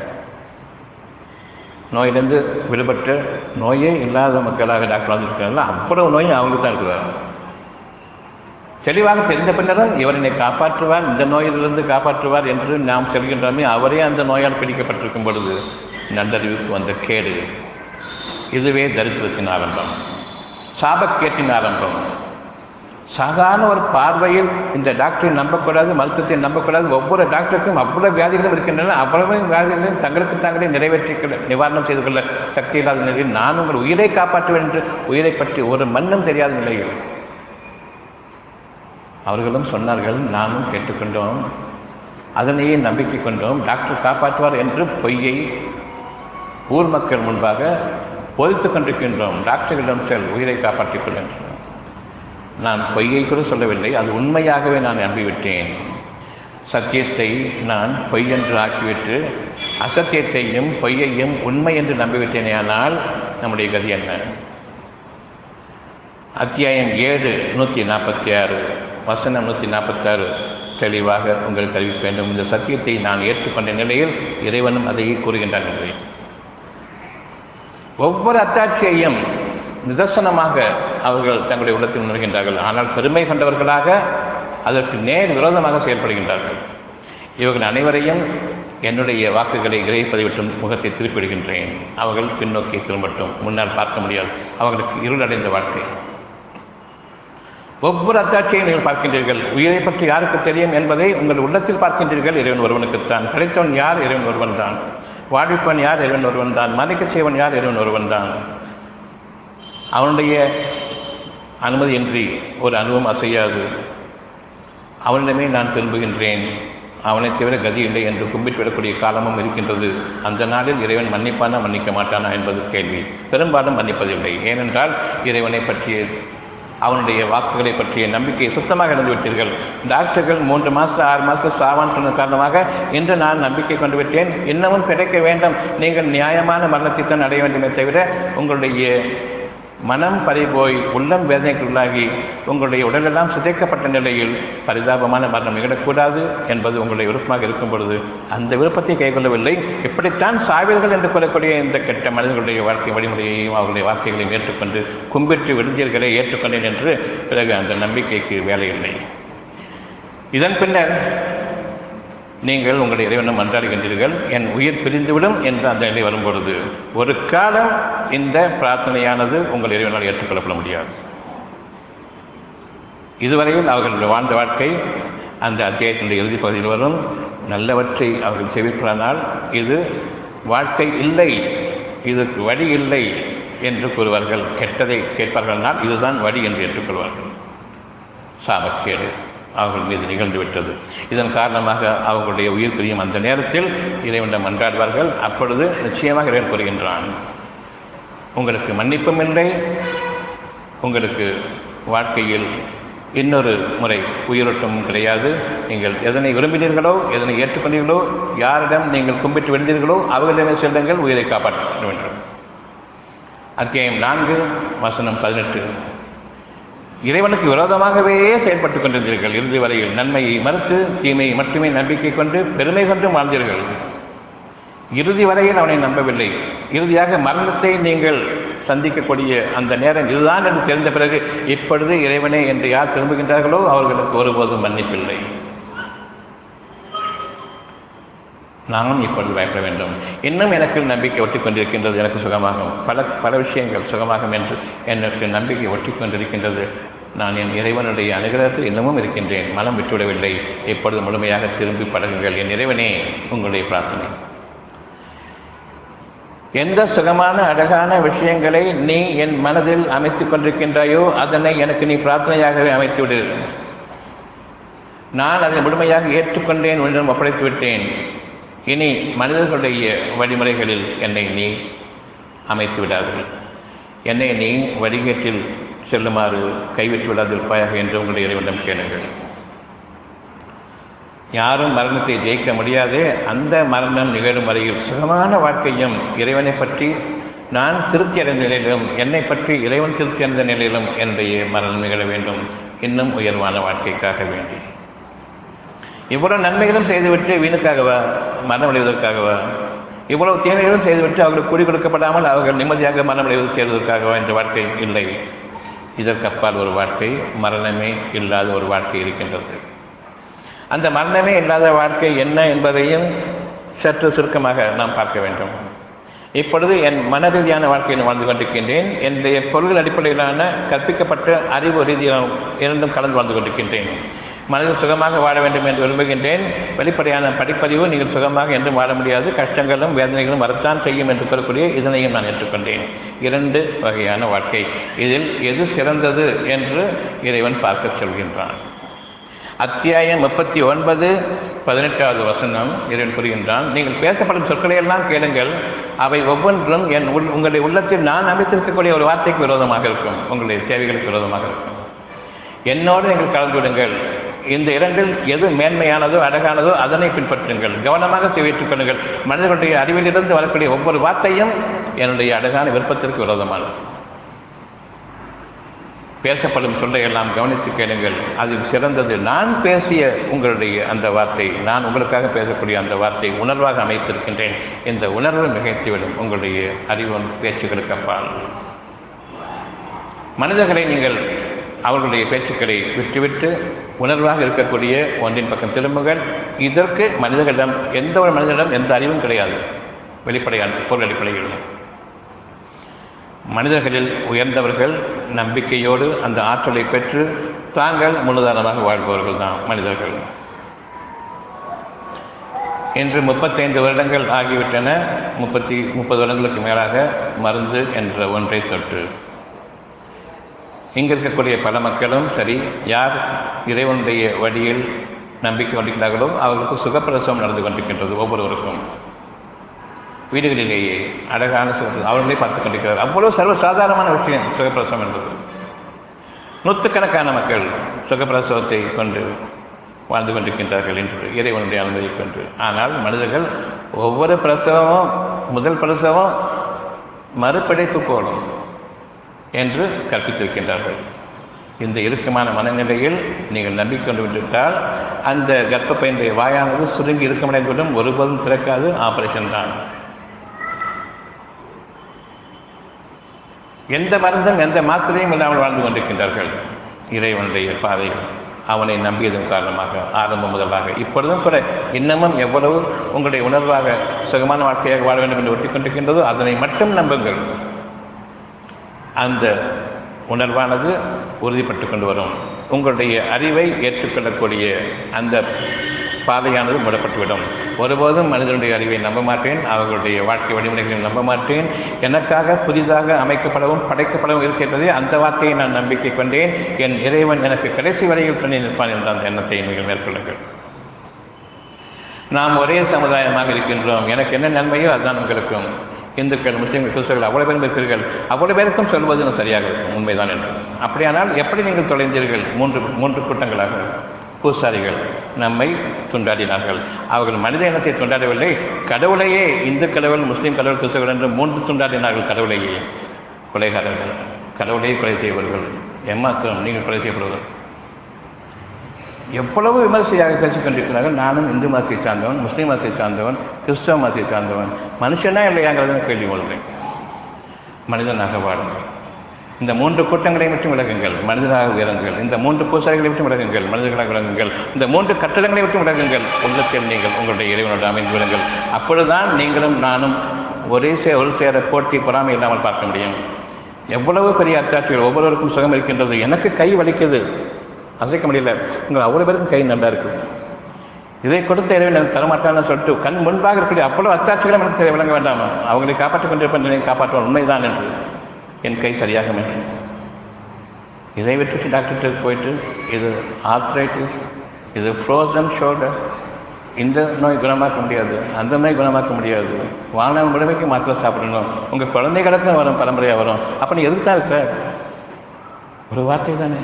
நோயிலிருந்து விடுபட்டு நோயே இல்லாத மக்களாக டாக்டர் வந்திருக்கிறார்கள் அவ்வளவு நோயும் அவங்களுக்கு தான் இருக்கிறார் தெளிவாக தெரிந்த பின்னரும் இவர் என்னை காப்பாற்றுவார் இந்த நோயிலிருந்து காப்பாற்றுவார் என்று நாம் சொல்கின்றோமே அவரே அந்த நோயால் பிடிக்கப்பட்டிருக்கும் பொழுது நல்லறிவுக்கு வந்த கேடு இதுவே தரித்திரத்தின் ஆரம்பம் சாபக்கேட்டின் ஆரம்பம் சாதாரண ஒரு பார்வையில் இந்த டாக்டரை நம்பக்கூடாது மருத்துவத்தை நம்பக்கூடாது ஒவ்வொரு டாக்டருக்கும் அவ்வளவு வியாதிகளும் இருக்கின்றன அவ்வளவு வியாதிகளையும் தங்களுக்கு தாங்களே நிறைவேற்றி நிவாரணம் செய்து கொள்ள சக்தி இல்லாத நிலையில் நான் உங்கள் உயிரை காப்பாற்றுவேன் என்று உயிரை பற்றி ஒரு மண்ணும் தெரியாத நிலையில் அவர்களும் சொன்னார்கள் நானும் கேட்டுக்கொண்டோம் அதனையே நம்பிக்கை கொண்டோம் டாக்டர் காப்பாற்றுவார் என்று பொய்யை ஊர் மக்கள் முன்பாக பொதித்துக் கொண்டிருக்கின்றோம் டாக்டர்களிடம் செல் உயிரை காப்பாற்றிக் கொள்கின்றோம் நான் பொய்யை கூட சொல்லவில்லை அது உண்மையாகவே நான் நம்பிவிட்டேன் சத்தியத்தை நான் பொய் என்று ஆக்கிவிட்டு அசத்தியத்தையும் பொய்யையும் உண்மை என்று நம்பிவிட்டேனே ஆனால் நம்முடைய கதி என்ன அத்தியாயம் ஏழு நூற்றி நாற்பத்தி ஆறு வசனம் நூற்றி நாற்பத்தாறு தெளிவாக உங்களுக்கு அறிவிக்க வேண்டும் இந்த சத்தியத்தை நான் ஏற்றுக்கொண்ட நிலையில் இறைவனும் அதையே கூறுகின்றான் என்று ஒவ்வொரு அத்தாட்சியையும் நிதர்சனமாக அவர்கள் தங்களுடைய உள்ளத்தில் உணர்கின்றார்கள் ஆனால் பெருமை கொண்டவர்களாக அதற்கு நேர் விரோதமாக செயல்படுகின்றார்கள் இவர்கள் அனைவரையும் என்னுடைய வாக்குகளை கிரகிப்பதை விட்டும் முகத்தை திருப்பிடுகின்றேன் அவர்கள் பின்னோக்கி திரும்பட்டும் முன்னால் பார்க்க முடியாது அவர்களுக்கு இருளடைந்த வாழ்க்கை ஒவ்வொரு அத்தாட்சியை நீங்கள் பார்க்கின்றீர்கள் உயிரை பற்றி யாருக்கு தெரியும் என்பதை உங்கள் உள்ளத்தில் பார்க்கின்றீர்கள் இறைவன் ஒருவனுக்குத்தான் கிடைத்தவன் யார் இறைவன் ஒருவன் தான் வாழ்விப்பவன் யார் இறைவன் ஒருவன் தான் மதிக்கச் செய்வன் யார் இறைவன் ஒருவன் தான் அவனுடைய அனுமதியின்றி ஒரு அனுபவம் அசையாது அவனிடமே நான் திரும்புகின்றேன் அவனை தவிர கதி இல்லை என்று கும்பிட்டு விடக்கூடிய காலமும் இருக்கின்றது அந்த நாளில் இறைவன் மன்னிப்பானா மன்னிக்க மாட்டானா என்பது கேள்வி பெரும்பாலும் மன்னிப்பதில்லை ஏனென்றால் இறைவனை பற்றிய அவனுடைய வாக்குகளை பற்றிய நம்பிக்கையை சுத்தமாக இழந்து விட்டீர்கள் டாக்டர்கள் மூன்று மாதம் ஆறு மாதம் சாவான் சொன்ன காரணமாக இன்று நான் நம்பிக்கை கொண்டு விட்டேன் இன்னமும் கிடைக்க வேண்டும் நீங்கள் நியாயமான மரணத்தை தான் அடைய வேண்டுமே தவிர உங்களுடைய மனம் பறிபோய் உள்ளம் வேதனைக்குள்ளாகி உங்களுடைய உடலெல்லாம் சிதைக்கப்பட்ட நிலையில் பரிதாபமான மரணம் நிகழக்கூடாது என்பது உங்களுடைய விருப்பமாக இருக்கும் பொழுது அந்த விருப்பத்தை கைக்கொள்ளவில்லை இப்படித்தான் சாவீர்கள் என்று கூறக்கூடிய இந்த கெட்ட மனிதர்களுடைய வாழ்க்கை வழிமுறையையும் அவர்களுடைய வார்த்தைகளையும் ஏற்றுக்கொண்டு கும்பிட்டு விடுதியர்களை ஏற்றுக்கொண்டேன் என்று பிறகு அந்த நம்பிக்கைக்கு வேலையில்லை இதன் பின்னர் நீங்கள் உங்களுடைய இறைவனம் மன்றாடுகின்றீர்கள் என் உயிர் பிரிந்துவிடும் என்று அந்த நிலை வரும்பொழுது ஒரு காலம் இந்த பிரார்த்தனையானது உங்கள் இறைவனால் ஏற்றுக்கொள்ளப்பட முடியாது இதுவரையில் அவர்கள் வாழ்ந்த வாழ்க்கை அந்த அத்தியாயத்தினுடைய இறுதி பகுதியில் வரும் நல்லவற்றை அவர்கள் செவிக்கிறானால் இது வாழ்க்கை இல்லை இதுக்கு வழி இல்லை என்று கூறுவார்கள் கெட்டதை கேட்பார்கள்னால் இதுதான் வழி என்று ஏற்றுக்கொள்வார்கள் சாபக்கேடு அவர்கள் மீது நிகழ்ந்து விட்டது இதன் காரணமாக அவர்களுடைய உயிர் பிரியும் அந்த நேரத்தில் இறைவனிடம் மன்றாடுவார்கள் அப்பொழுது நிச்சயமாக இறைவன் கூறுகின்றான் உங்களுக்கு மன்னிப்பும் இல்லை உங்களுக்கு வாழ்க்கையில் இன்னொரு முறை உயிரோட்டமும் கிடையாது நீங்கள் எதனை விரும்பினீர்களோ எதனை ஏற்றுக்கொண்டீர்களோ யாரிடம் நீங்கள் கும்பிட்டு விழுந்தீர்களோ அவர்களிடமே செல்லுங்கள் உயிரை காப்பாற்ற வேண்டும் அத்தியாயம் நான்கு வசனம் பதினெட்டு இறைவனுக்கு விரோதமாகவே செயல்பட்டுக் கொண்டிருந்தீர்கள் இறுதி வரையில் நன்மையை மறுத்து தீமையை மட்டுமே நம்பிக்கை கொண்டு பெருமை கொண்டு வாழ்ந்தீர்கள் இறுதி வரையில் அவனை நம்பவில்லை இறுதியாக மரணத்தை நீங்கள் சந்திக்கக்கூடிய அந்த நேரம் இதுதான் என்று தெரிந்த பிறகு இப்பொழுது இறைவனே என்று யார் திரும்புகின்றார்களோ அவர்களுக்கு ஒருபோதும் மன்னிப்பில்லை நானும் இப்பொழுது பயப்பட வேண்டும் இன்னும் எனக்கு நம்பிக்கை ஒட்டி கொண்டிருக்கின்றது எனக்கு சுகமாகும் பல பல விஷயங்கள் சுகமாகும் என்று எனக்கு நம்பிக்கை ஒட்டி கொண்டிருக்கின்றது நான் என் இறைவனுடைய அனுகிரகத்தில் இன்னமும் இருக்கின்றேன் மனம் விட்டுவிடவில்லை எப்பொழுது முழுமையாக திரும்பி பழகுங்கள் என் இறைவனே உங்களுடைய பிரார்த்தனை எந்த சுகமான அழகான விஷயங்களை நீ என் மனதில் அமைத்துக் கொண்டிருக்கின்றாயோ அதனை எனக்கு நீ பிரார்த்தனையாகவே அமைத்து விடு நான் அதை முழுமையாக ஏற்றுக்கொண்டேன் உன்னிடம் ஒப்படைத்து விட்டேன் இனி மனிதர்களுடைய வழிமுறைகளில் என்னை நீ அமைத்து விடாதீர்கள் என்னை நீ வழிகேட்டில் செல்லுமாறு கைவிட்டு விடாதிருப்பாயாக என்று உங்களுடைய இறைவனிடம் கேளுங்கள் யாரும் மரணத்தை ஜெயிக்க முடியாது அந்த மரணம் நிகழும் வரையில் சுகமான வாழ்க்கையும் இறைவனை பற்றி நான் திருப்தி அடைந்த நிலையிலும் என்னை பற்றி இறைவன் திருப்தி அடைந்த நிலையிலும் என்னுடைய மரணம் நிகழ வேண்டும் இன்னும் உயர்வான வாழ்க்கைக்காக வேண்டி இவ்வளவு நன்மைகளும் செய்துவிட்டு வீணுக்காகவா மரணம் அடைவதற்காகவா இவ்வளவு தீமைகளும் செய்துவிட்டு அவர்களுக்கு குடி கொடுக்கப்படாமல் அவர்கள் நிம்மதியாக மரணம் அடைவது செய்வதற்காகவா என்ற வாழ்க்கை இல்லை இதற்கு அப்பால் ஒரு வாழ்க்கை மரணமே இல்லாத ஒரு வாழ்க்கை இருக்கின்றது அந்த மரணமே இல்லாத வாழ்க்கை என்ன என்பதையும் சற்று சுருக்கமாக நாம் பார்க்க வேண்டும் இப்பொழுது என் மனரீதியான வாழ்க்கையில் வாழ்ந்து கொண்டிருக்கின்றேன் என்னுடைய பொருள் அடிப்படையிலான கற்பிக்கப்பட்ட அறிவு ரீதியாக இரண்டும் கலந்து வாழ்ந்து கொண்டிருக்கின்றேன் மனதில் சுகமாக வாழ வேண்டும் என்று விரும்புகின்றேன் வெளிப்படையான படிப்பறிவு நீங்கள் சுகமாக என்றும் வாழ முடியாது கஷ்டங்களும் வேதனைகளும் வரத்தான் செய்யும் என்று கூறக்கூடிய இதனையும் நான் ஏற்றுக்கொண்டேன் இரண்டு வகையான வாழ்க்கை இதில் எது சிறந்தது என்று இறைவன் பார்க்க சொல்கின்றான் அத்தியாயம் முப்பத்தி ஒன்பது பதினெட்டாவது வசனம் இறைவன் கூறுகின்றான் நீங்கள் பேசப்படும் சொற்களை எல்லாம் கேளுங்கள் அவை ஒவ்வொன்றும் என் உள் உங்களுடைய உள்ளத்தில் நான் அமைத்திருக்கக்கூடிய ஒரு வார்த்தைக்கு விரோதமாக இருக்கும் உங்களுடைய தேவைகளுக்கு விரோதமாக இருக்கும் என்னோடு நீங்கள் கலந்து விடுங்கள் இந்த இரண்டில் எது மேன்மையானதோ அழகானதோ அதனை பின்பற்றுங்கள் கவனமாக தெரிவித்துக் கொள்ளுங்கள் மனிதர்களுடைய அறிவிலிருந்து வரக்கூடிய ஒவ்வொரு வார்த்தையும் என்னுடைய அழகான விருப்பத்திற்கு விரோதமானது பேசப்படும் சொல்லை எல்லாம் கவனித்து கேளுங்கள் அது சிறந்தது நான் பேசிய உங்களுடைய அந்த வார்த்தை நான் உங்களுக்காக பேசக்கூடிய அந்த வார்த்தை உணர்வாக அமைத்திருக்கின்றேன் இந்த உணர்வு மிகைத்துவிடும் உங்களுடைய அறிவு பேச்சுகளுக்கு அப்பால் மனிதர்களை நீங்கள் அவர்களுடைய பேச்சுக்களை விட்டுவிட்டு உணர்வாக இருக்கக்கூடிய ஒன்றின் பக்கம் திரும்புங்கள் இதற்கு மனிதர்களிடம் எந்த ஒரு மனிதனிடம் எந்த அறிவும் கிடையாது வெளிப்படையான பொருள் அடிப்படையில் மனிதர்களில் உயர்ந்தவர்கள் நம்பிக்கையோடு அந்த ஆற்றலை பெற்று தாங்கள் முழுதானமாக வாழ்பவர்கள் தான் மனிதர்கள் இன்று முப்பத்தைந்து வருடங்கள் ஆகிவிட்டன முப்பத்தி முப்பது வருடங்களுக்கு மேலாக மருந்து என்ற ஒன்றை தொற்று இங்கே இருக்கக்கூடிய பல மக்களும் சரி யார் இறைவனுடைய வழியில் நம்பிக்கை கொண்டிருக்கிறார்களோ அவர்களுக்கு சுகப்பிரசவம் நடந்து கொண்டிருக்கின்றது ஒவ்வொருவருக்கும் வீடுகளிலேயே அழகான சுக அவர்களே பார்த்துக் கொண்டிருக்கிறார் அவ்வளவு சர்வ சாதாரணமான விஷயம் சுகப்பிரசவம் என்பது நூற்றுக்கணக்கான மக்கள் சுகப்பிரசவத்தை கொண்டு வாழ்ந்து கொண்டிருக்கின்றார்கள் என்று இறைவனுடைய அனுமதியை கொண்டு ஆனால் மனிதர்கள் ஒவ்வொரு பிரசவமும் முதல் பிரசவம் மறுபடைப்பு போலும் என்று கற்பித்திருக்கின்றார்கள் இந்த இறுக்கமான மனநிலையில் நீங்கள் நம்பிக்கொண்டு விட்டுவிட்டால் அந்த கர்ப்பப்பையனுடைய வாயானது சுருங்கி இறுக்கமடைந்துவிடும் ஒருபோதும் திறக்காது ஆபரேஷன் தான் எந்த மருந்தும் எந்த மாத்திரையும் இல்லாமல் வாழ்ந்து கொண்டிருக்கின்றார்கள் இறைவனுடைய பாதை அவனை நம்பியதன் காரணமாக ஆரம்பம் முதலாக இப்பொழுதும் கூட இன்னமும் எவ்வளவு உங்களுடைய உணர்வாக சுகமான வாழ்க்கையாக வாழ வேண்டும் என்று ஒட்டிக் கொண்டிருக்கின்றதோ அதனை மட்டும் நம்புங்கள் அந்த உணர்வானது உறுதிப்பட்டு கொண்டு வரும் உங்களுடைய அறிவை ஏற்றுக்கொள்ளக்கூடிய அந்த பாதையானது மூடப்பட்டுவிடும் ஒருபோதும் மனிதனுடைய அறிவை நம்ப மாட்டேன் அவர்களுடைய வாழ்க்கை வழிமுறைகளை நம்ப மாட்டேன் எனக்காக புதிதாக அமைக்கப்படவும் படைக்கப்படவும் இருக்கின்றதே அந்த வார்த்தையை நான் நம்பிக்கை கொண்டேன் என் இறைவன் எனக்கு கடைசி வரையில் துணை நிற்பான் என்ற அந்த எண்ணத்தை நீங்கள் மேற்கொள்ளுங்கள் நாம் ஒரே சமுதாயமாக இருக்கின்றோம் எனக்கு என்ன நன்மையோ அதுதான் உங்களுக்கும் இந்துக்கள் முஸ்லீம்கள் கிறிஸ்தவர்கள் அவ்வளோ பேரும் இருக்கிறீர்கள் அவ்வளோ பேருக்கும் சொல்வது சரியாக இருக்கும் உண்மைதான் என்று அப்படியானால் எப்படி நீங்கள் தொலைந்தீர்கள் மூன்று மூன்று கூட்டங்களாக பூசாரிகள் நம்மை துண்டாடினார்கள் அவர்கள் மனித இனத்தை துண்டாடவில்லை கடவுளையே இந்து கடவுள் முஸ்லீம் கடவுள் கிறிஸ்தவர்கள் என்று மூன்று துண்டாடினார்கள் கடவுளையே கொலைகாரர்கள் கடவுளையே கொலை செய்வர்கள் ஏமாத்திரம் நீங்கள் கொலை செய்யப்படுவது எவ்வளவு விமர்சையாக பேசிக் கொண்டிருக்கிறார்கள் நானும் இந்து மதத்தை சார்ந்தவன் முஸ்லீம் மதத்தை சார்ந்தவன் கிறிஸ்தவ மதத்தை சார்ந்தவன் மனுஷனா இல்லையாங்கிறத கேள்வி கொள்கிறேன் மனிதனாக வாழுங்கள் இந்த மூன்று கூட்டங்களை மட்டும் விலகுங்கள் மனிதனாக உயருங்கள் இந்த மூன்று பூசாரிகளை விட்டு விலகுங்கள் மனிதர்களாக விலகுங்கள் இந்த மூன்று கட்டடங்களை விட்டு விலகுங்கள் உள்ளத்தில் நீங்கள் உங்களுடைய இறைவனோடு அமைந்து விடுங்கள் அப்பொழுதுதான் நீங்களும் நானும் ஒரே சே ஒரு சேர போட்டி பொறாமை இல்லாமல் பார்க்க முடியும் எவ்வளவு பெரிய அத்தாட்சிகள் ஒவ்வொருவருக்கும் சுகம் இருக்கின்றது எனக்கு கை வலிக்குது அசைக்க முடியல உங்கள் அவ்வளோ பேருக்கும் கை நல்லா இருக்குது இதை கொடுத்த இறைவன் எனக்கு தரமாட்டான்னு சொல்லிட்டு கண் முன்பாக இருக்கக்கூடிய அவ்வளோ அத்தாட்சிகளும் எனக்கு தெரிய விளங்க வேண்டாமா அவங்களை காப்பாற்றிக் கொண்டிருப்பேன் நிலையை காப்பாற்றுவான் உண்மைதான் என்று என் கை சரியாக என்று இதை விட்டுட்டு டாக்டர்கிட்ட போயிட்டு இது ஆர்த்ரைட்டிஸ் இது ஃப்ரோசன் ஷோல்டர் இந்த நோய் குணமாக்க முடியாது அந்த நோய் குணமாக்க முடியாது வாழ்நாள் முழுமைக்கு மாத்திரை சாப்பிடணும் உங்கள் குழந்தைகளுக்கும் வரும் பரம்பரையாக வரும் அப்போ நீ எதுக்கு தான் இருக்க ஒரு வார்த்தை தானே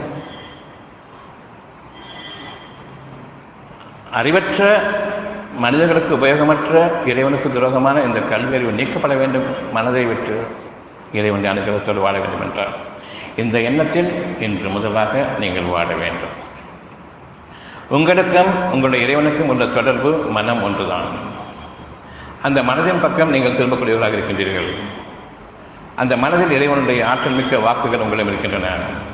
அறிவற்ற மனிதர்களுக்கு உபயோகமற்ற இறைவனுக்கு துரோகமான இந்த கல்வி அறிவு நீக்கப்பட வேண்டும் மனதை விட்டு இறைவனுடைய அனுகிரகத்தோடு வாழ வேண்டும் என்றார் இந்த எண்ணத்தில் இன்று முதலாக நீங்கள் வாழ வேண்டும் உங்களுக்கும் உங்களுடைய இறைவனுக்கும் உள்ள தொடர்பு மனம் ஒன்றுதான் அந்த மனதின் பக்கம் நீங்கள் திரும்பக்கூடியவர்களாக இருக்கின்றீர்கள் அந்த மனதில் இறைவனுடைய ஆற்றல் மிக்க வாக்குகள் உங்களிடம் இருக்கின்றன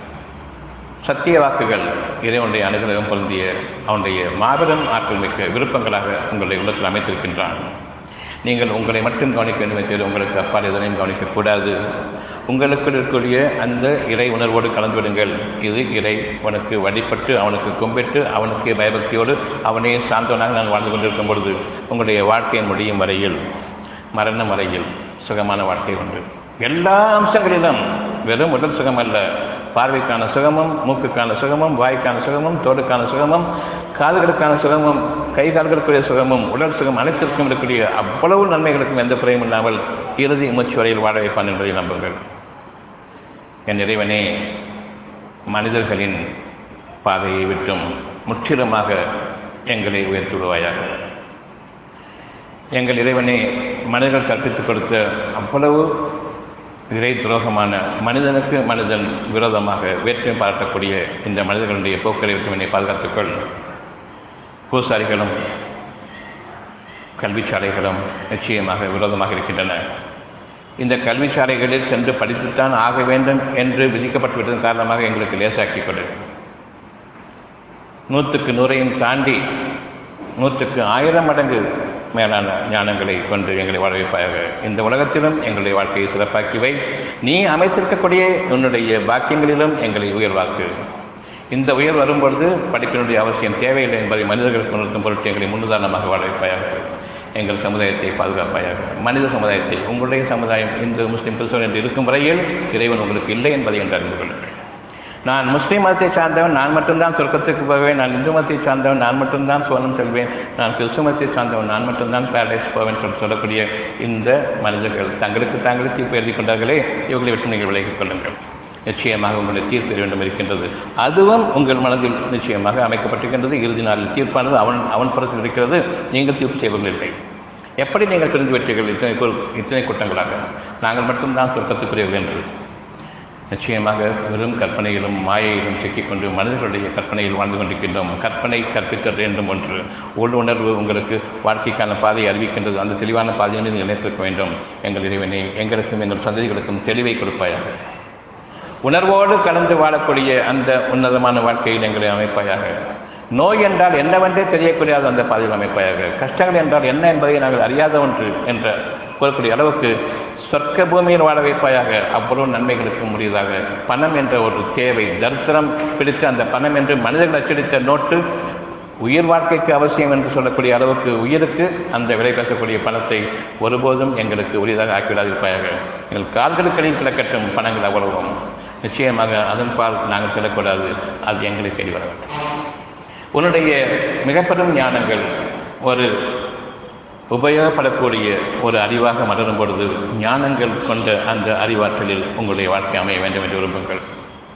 சத்திய வாக்குகள் இறைவனுடைய அனுகிரகம் பொருந்திய அவனுடைய மாபெரும் ஆற்றல் மிக்க விருப்பங்களாக உங்களுடைய உள்ளத்தில் அமைத்திருக்கின்றான் நீங்கள் உங்களை மட்டும் கவனிக்க வேண்டுமே தவிர உங்களுக்கு அப்பால் எதனையும் கவனிக்கக்கூடாது உங்களுக்குள் இருக்கக்கூடிய அந்த இறை உணர்வோடு கலந்து விடுங்கள் இது இறை உனக்கு வழிபட்டு அவனுக்கு கும்பிட்டு அவனுக்கு பயபக்தியோடு அவனே சாந்தவனாக நான் வாழ்ந்து கொண்டிருக்கும் பொழுது உங்களுடைய வாழ்க்கையின் முடியும் வரையில் மரணம் வரையில் சுகமான வாழ்க்கை உண்டு எல்லா அம்சங்களிலும் வெறும் உடல் சுகம் அல்ல பார்வைக்கான சுகமும் மூக்குக்கான சுகமும் வாய்க்கான சுகமும் தோடுக்கான சுகமும் காதுகளுக்கான சுகமும் கை கால்களுக்குரிய சுகமும் உடல் சுகம் அனைத்திற்கும் இருக்கக்கூடிய அவ்வளவு நன்மைகளுக்கும் எந்த குறையும் இல்லாமல் இறுதி மூச்சு வரையில் வாழ வைப்பான் என்பதை நம்புங்கள் என் இறைவனே மனிதர்களின் பாதையை விட்டும் முற்றிலுமாக எங்களை உயர்த்தி விடுவாயாக எங்கள் இறைவனே மனிதர்கள் கற்பித்துக் கொடுத்த அவ்வளவு இறை துரோகமான மனிதனுக்கு மனிதன் விரோதமாக வேற்றுமை பாராட்டக்கூடிய இந்த மனிதர்களுடைய போக்களை விட்டு என்னை பாதுகாத்துக்கொள் பூசாரிகளும் கல்விச்சாலைகளும் நிச்சயமாக விரோதமாக இருக்கின்றன இந்த கல்விச்சாலைகளில் சென்று படித்துத்தான் ஆக வேண்டும் என்று விதிக்கப்பட்டுவிட்டதன் காரணமாக எங்களுக்கு லேசாக்கிக் கொடு நூற்றுக்கு நூறையும் தாண்டி நூற்றுக்கு ஆயிரம் மடங்கு மேலான ஞானங்களை கொண்டு எங்களை வாழ வைப்பாயாக இந்த உலகத்திலும் எங்களுடைய வாழ்க்கையை சிறப்பாக்கி வை நீ அமைத்திருக்கக்கூடிய உன்னுடைய பாக்கியங்களிலும் எங்களை உயர்வாக்கு இந்த உயர் வரும்பொழுது படிப்பினுடைய அவசியம் தேவையில்லை என்பதை மனிதர்களுக்கு உணர்த்தும் பொருட்டு எங்களை முன்னுதாரணமாக வாழ வைப்பாயாக எங்கள் சமுதாயத்தை பாதுகாப்பாயாக மனித சமுதாயத்தை உங்களுடைய சமுதாயம் இந்து முஸ்லீம் கிறிஸ்தவன் என்று இருக்கும் வரையில் இறைவன் உங்களுக்கு இல்லை என்பதை என்று அறிந்து கொள்ளுங்கள் நான் முஸ்லீம் மதத்தை சார்ந்தவன் நான் மட்டும்தான் சொர்க்கத்துக்கு போவேன் நான் இந்து மதத்தை சார்ந்தவன் நான் மட்டும்தான் சோனம் செல்வேன் நான் கிறிஸ்துவ மதத்தை சார்ந்தவன் நான் மட்டும்தான் பேரடைஸ் போவேன் என்று சொல்லக்கூடிய இந்த மனிதர்கள் தங்களுக்கு தாங்களே தீர்ப்பு எழுதி கொண்டார்களே இவர்களை விட்டு நீங்கள் விலகிக் கொள்ளுங்கள் நிச்சயமாக உங்களை தீர்ப்பு பெற வேண்டும் இருக்கின்றது அதுவும் உங்கள் மனதில் நிச்சயமாக அமைக்கப்பட்டிருக்கின்றது இறுதி நாளில் தீர்ப்பானது அவன் அவன் புறத்தில் இருக்கிறது நீங்கள் தீர்ப்பு செய்வதில்லை எப்படி நீங்கள் தெரிந்து விட்டீர்கள் இத்தனை இத்தனை கூட்டங்களாக நாங்கள் மட்டும்தான் சொர்க்கத்துக்குரியவர்கள் என்று நிச்சயமாக வெறும் கற்பனையிலும் மாயையிலும் சிக்கிக்கொண்டு மனிதர்களுடைய கற்பனையில் வாழ்ந்து கொண்டிருக்கின்றோம் கற்பனை கற்பித்தல் வேண்டும் ஒன்று உள்ளுணர்வு உங்களுக்கு வாழ்க்கைக்கான பாதையை அறிவிக்கின்றது அந்த தெளிவான பாதையை நீங்கள் நினைத்திருக்க வேண்டும் எங்கள் இறைவனை எங்களுக்கும் எங்கள் சந்ததிகளுக்கும் தெளிவை கொடுப்பாயாக உணர்வோடு கலந்து வாழக்கூடிய அந்த உன்னதமான வாழ்க்கையில் எங்களை அமைப்பாயாக நோய் என்றால் என்னவென்றே தெரியக்கூடிய அந்த பாதையில் அமைப்பாயாக கஷ்டங்கள் என்றால் என்ன என்பதை நாங்கள் அறியாத ஒன்று என்ற கூறக்கூடிய அளவுக்கு சொர்க்க பூமியில் வாழ வைப்பாயாக அவ்வளவு நன்மைகளுக்கு முடியதாக பணம் என்ற ஒரு தேவை தரித்திரம் பிடித்த அந்த பணம் என்று மனிதர்கள் அச்சடித்த நோட்டு உயிர் வாழ்க்கைக்கு அவசியம் என்று சொல்லக்கூடிய அளவுக்கு உயிருக்கு அந்த விலை பேசக்கூடிய பணத்தை ஒருபோதும் எங்களுக்கு உரியதாக ஆக்கிவிடாதிருப்பாயாக எங்கள் கால்களுக்கடியில் கிடக்கட்டும் பணங்கள் அவ்வளவும் நிச்சயமாக அதன் பால் நாங்கள் செல்லக்கூடாது அது எங்களை தேடி வர வேண்டும் உன்னுடைய மிகப்பெரும் ஞானங்கள் ஒரு உபயோகப்படக்கூடிய ஒரு அறிவாக மலரும் பொழுது ஞானங்கள் கொண்ட அந்த அறிவாற்றலில் உங்களுடைய வாழ்க்கை அமைய வேண்டும் என்று விரும்புங்கள்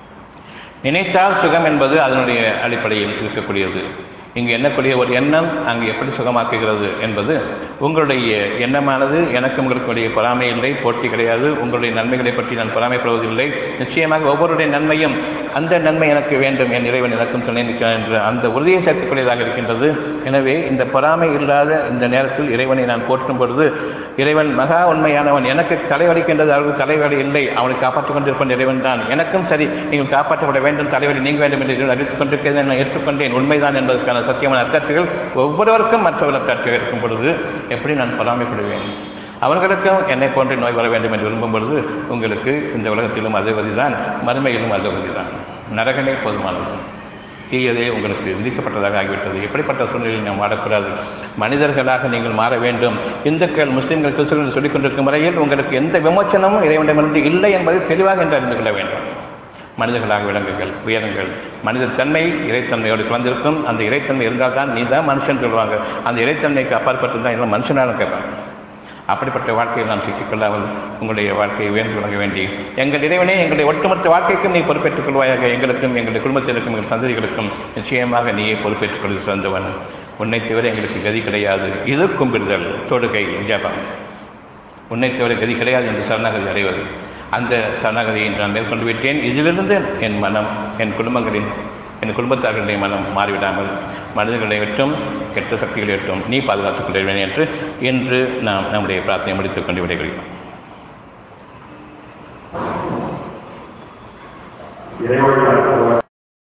நினைத்தால் சுகம் என்பது அதனுடைய அடிப்படையில் இருக்கக்கூடியது இங்கு எண்ணக்கூடிய ஒரு எண்ணம் அங்கு எப்படி சுகமாக்குகிறது என்பது உங்களுடைய எண்ணமானது எனக்கு உங்களுடைய பொறாமை இல்லை போட்டி கிடையாது உங்களுடைய நன்மைகளை பற்றி நான் பொறாமைப்படுவதில்லை நிச்சயமாக ஒவ்வொருடைய நன்மையும் அந்த நன்மை எனக்கு வேண்டும் என் இறைவன் எனக்கும் துணை நிற்கிறான் என்ற அந்த உறுதியை சேர்க்கக்கூடியதாக இருக்கின்றது எனவே இந்த பொறாமை இல்லாத இந்த நேரத்தில் இறைவனை நான் போற்றும் பொழுது இறைவன் மகா உண்மையானவன் எனக்கு தலைவலிக்கின்றது அவருக்கு தலைவலி இல்லை அவனை காப்பாற்றிக் கொண்டிருப்பன் இறைவன் தான் எனக்கும் சரி நீங்கள் காப்பாற்றப்பட வேண்டும் தலைவலி நீங்க வேண்டும் என்று அறிவித்துக் கொண்டிருக்கிறதை நான் ஏற்றுக்கொண்டேன் உண்மைதான் என்பதற்கான சத்தியமான அக்கற்றுகள் ஒவ்வொருவருக்கும் மற்றவர் அக்கற்றுகள் இருக்கும் பொழுது எப்படி நான் பொறாமைப்படுவேன் அவர்களுக்கும் என்னை போன்ற நோய் வர வேண்டும் என்று விரும்பும் பொழுது உங்களுக்கு இந்த உலகத்திலும் அது தான் மறுமையிலும் அது தான் நரகமே போதுமானது தீயதே உங்களுக்கு விதிக்கப்பட்டதாக ஆகிவிட்டது எப்படிப்பட்ட சூழ்நிலையில் நாம் வாடக்கூடாது மனிதர்களாக நீங்கள் மாற வேண்டும் இந்துக்கள் முஸ்லிம்கள் கிறிஸ்தவர்கள் சொல்லிக் கொண்டிருக்கும் வரையில் உங்களுக்கு எந்த விமோச்சனமும் இறைவனிடமிருந்து இல்லை என்பதை தெளிவாக என்று அறிந்து கொள்ள வேண்டும் மனிதர்களாக விலங்குகள் உயரங்கள் மனித தன்மை இறைத்தன்மையோடு கலந்திருக்கும் அந்த இறைத்தன்மை இருந்தால் தான் நீ தான் மனுஷன் சொல்லுவாங்க அந்த இறைத்தன்மைக்கு அப்பாற்பட்டு தான் எல்லாம் மனுஷனாலும் கேட்பாங்க அப்படிப்பட்ட வாழ்க்கையை நாம் சிக்கிக்கொள்ளாமல் உங்களுடைய வாழ்க்கையை உயர்ந்து வழங்க வேண்டி எங்கள் இறைவனே எங்களுடைய ஒட்டுமொத்த வாழ்க்கைக்கும் நீ பொறுப்பேற்றுக் கொள்வாயாக எங்களுக்கும் எங்களுடைய குடும்பத்திற்கும் எங்கள் சந்ததிகளுக்கும் நிச்சயமாக நீயே பொறுப்பேற்றுக் கொள்வது சிறந்தவன் உன்னை தவிர எங்களுக்கு கதி கிடையாது இது கும்பிடுதல் தொடுகை ஜபம் உன்னை தவிர கதி கிடையாது என்று சரணாகதி அடைவது அந்த சரணாகதியை நான் மேற்கொண்டு விட்டேன் இதிலிருந்து என் மனம் என் குடும்பங்களின் என் குடும்பத்தார்களுடைய மனம் மாறிவிடாமல் மனிதர்களை விட்டும் கெட்ட சக்திகளை விட்டும் நீ பாதுகாத்துக் கொள்ள என்று இன்று நாம் நம்முடைய பிரார்த்தனை முடித்துக் கொண்டு விடைகிறோம் இறைவன்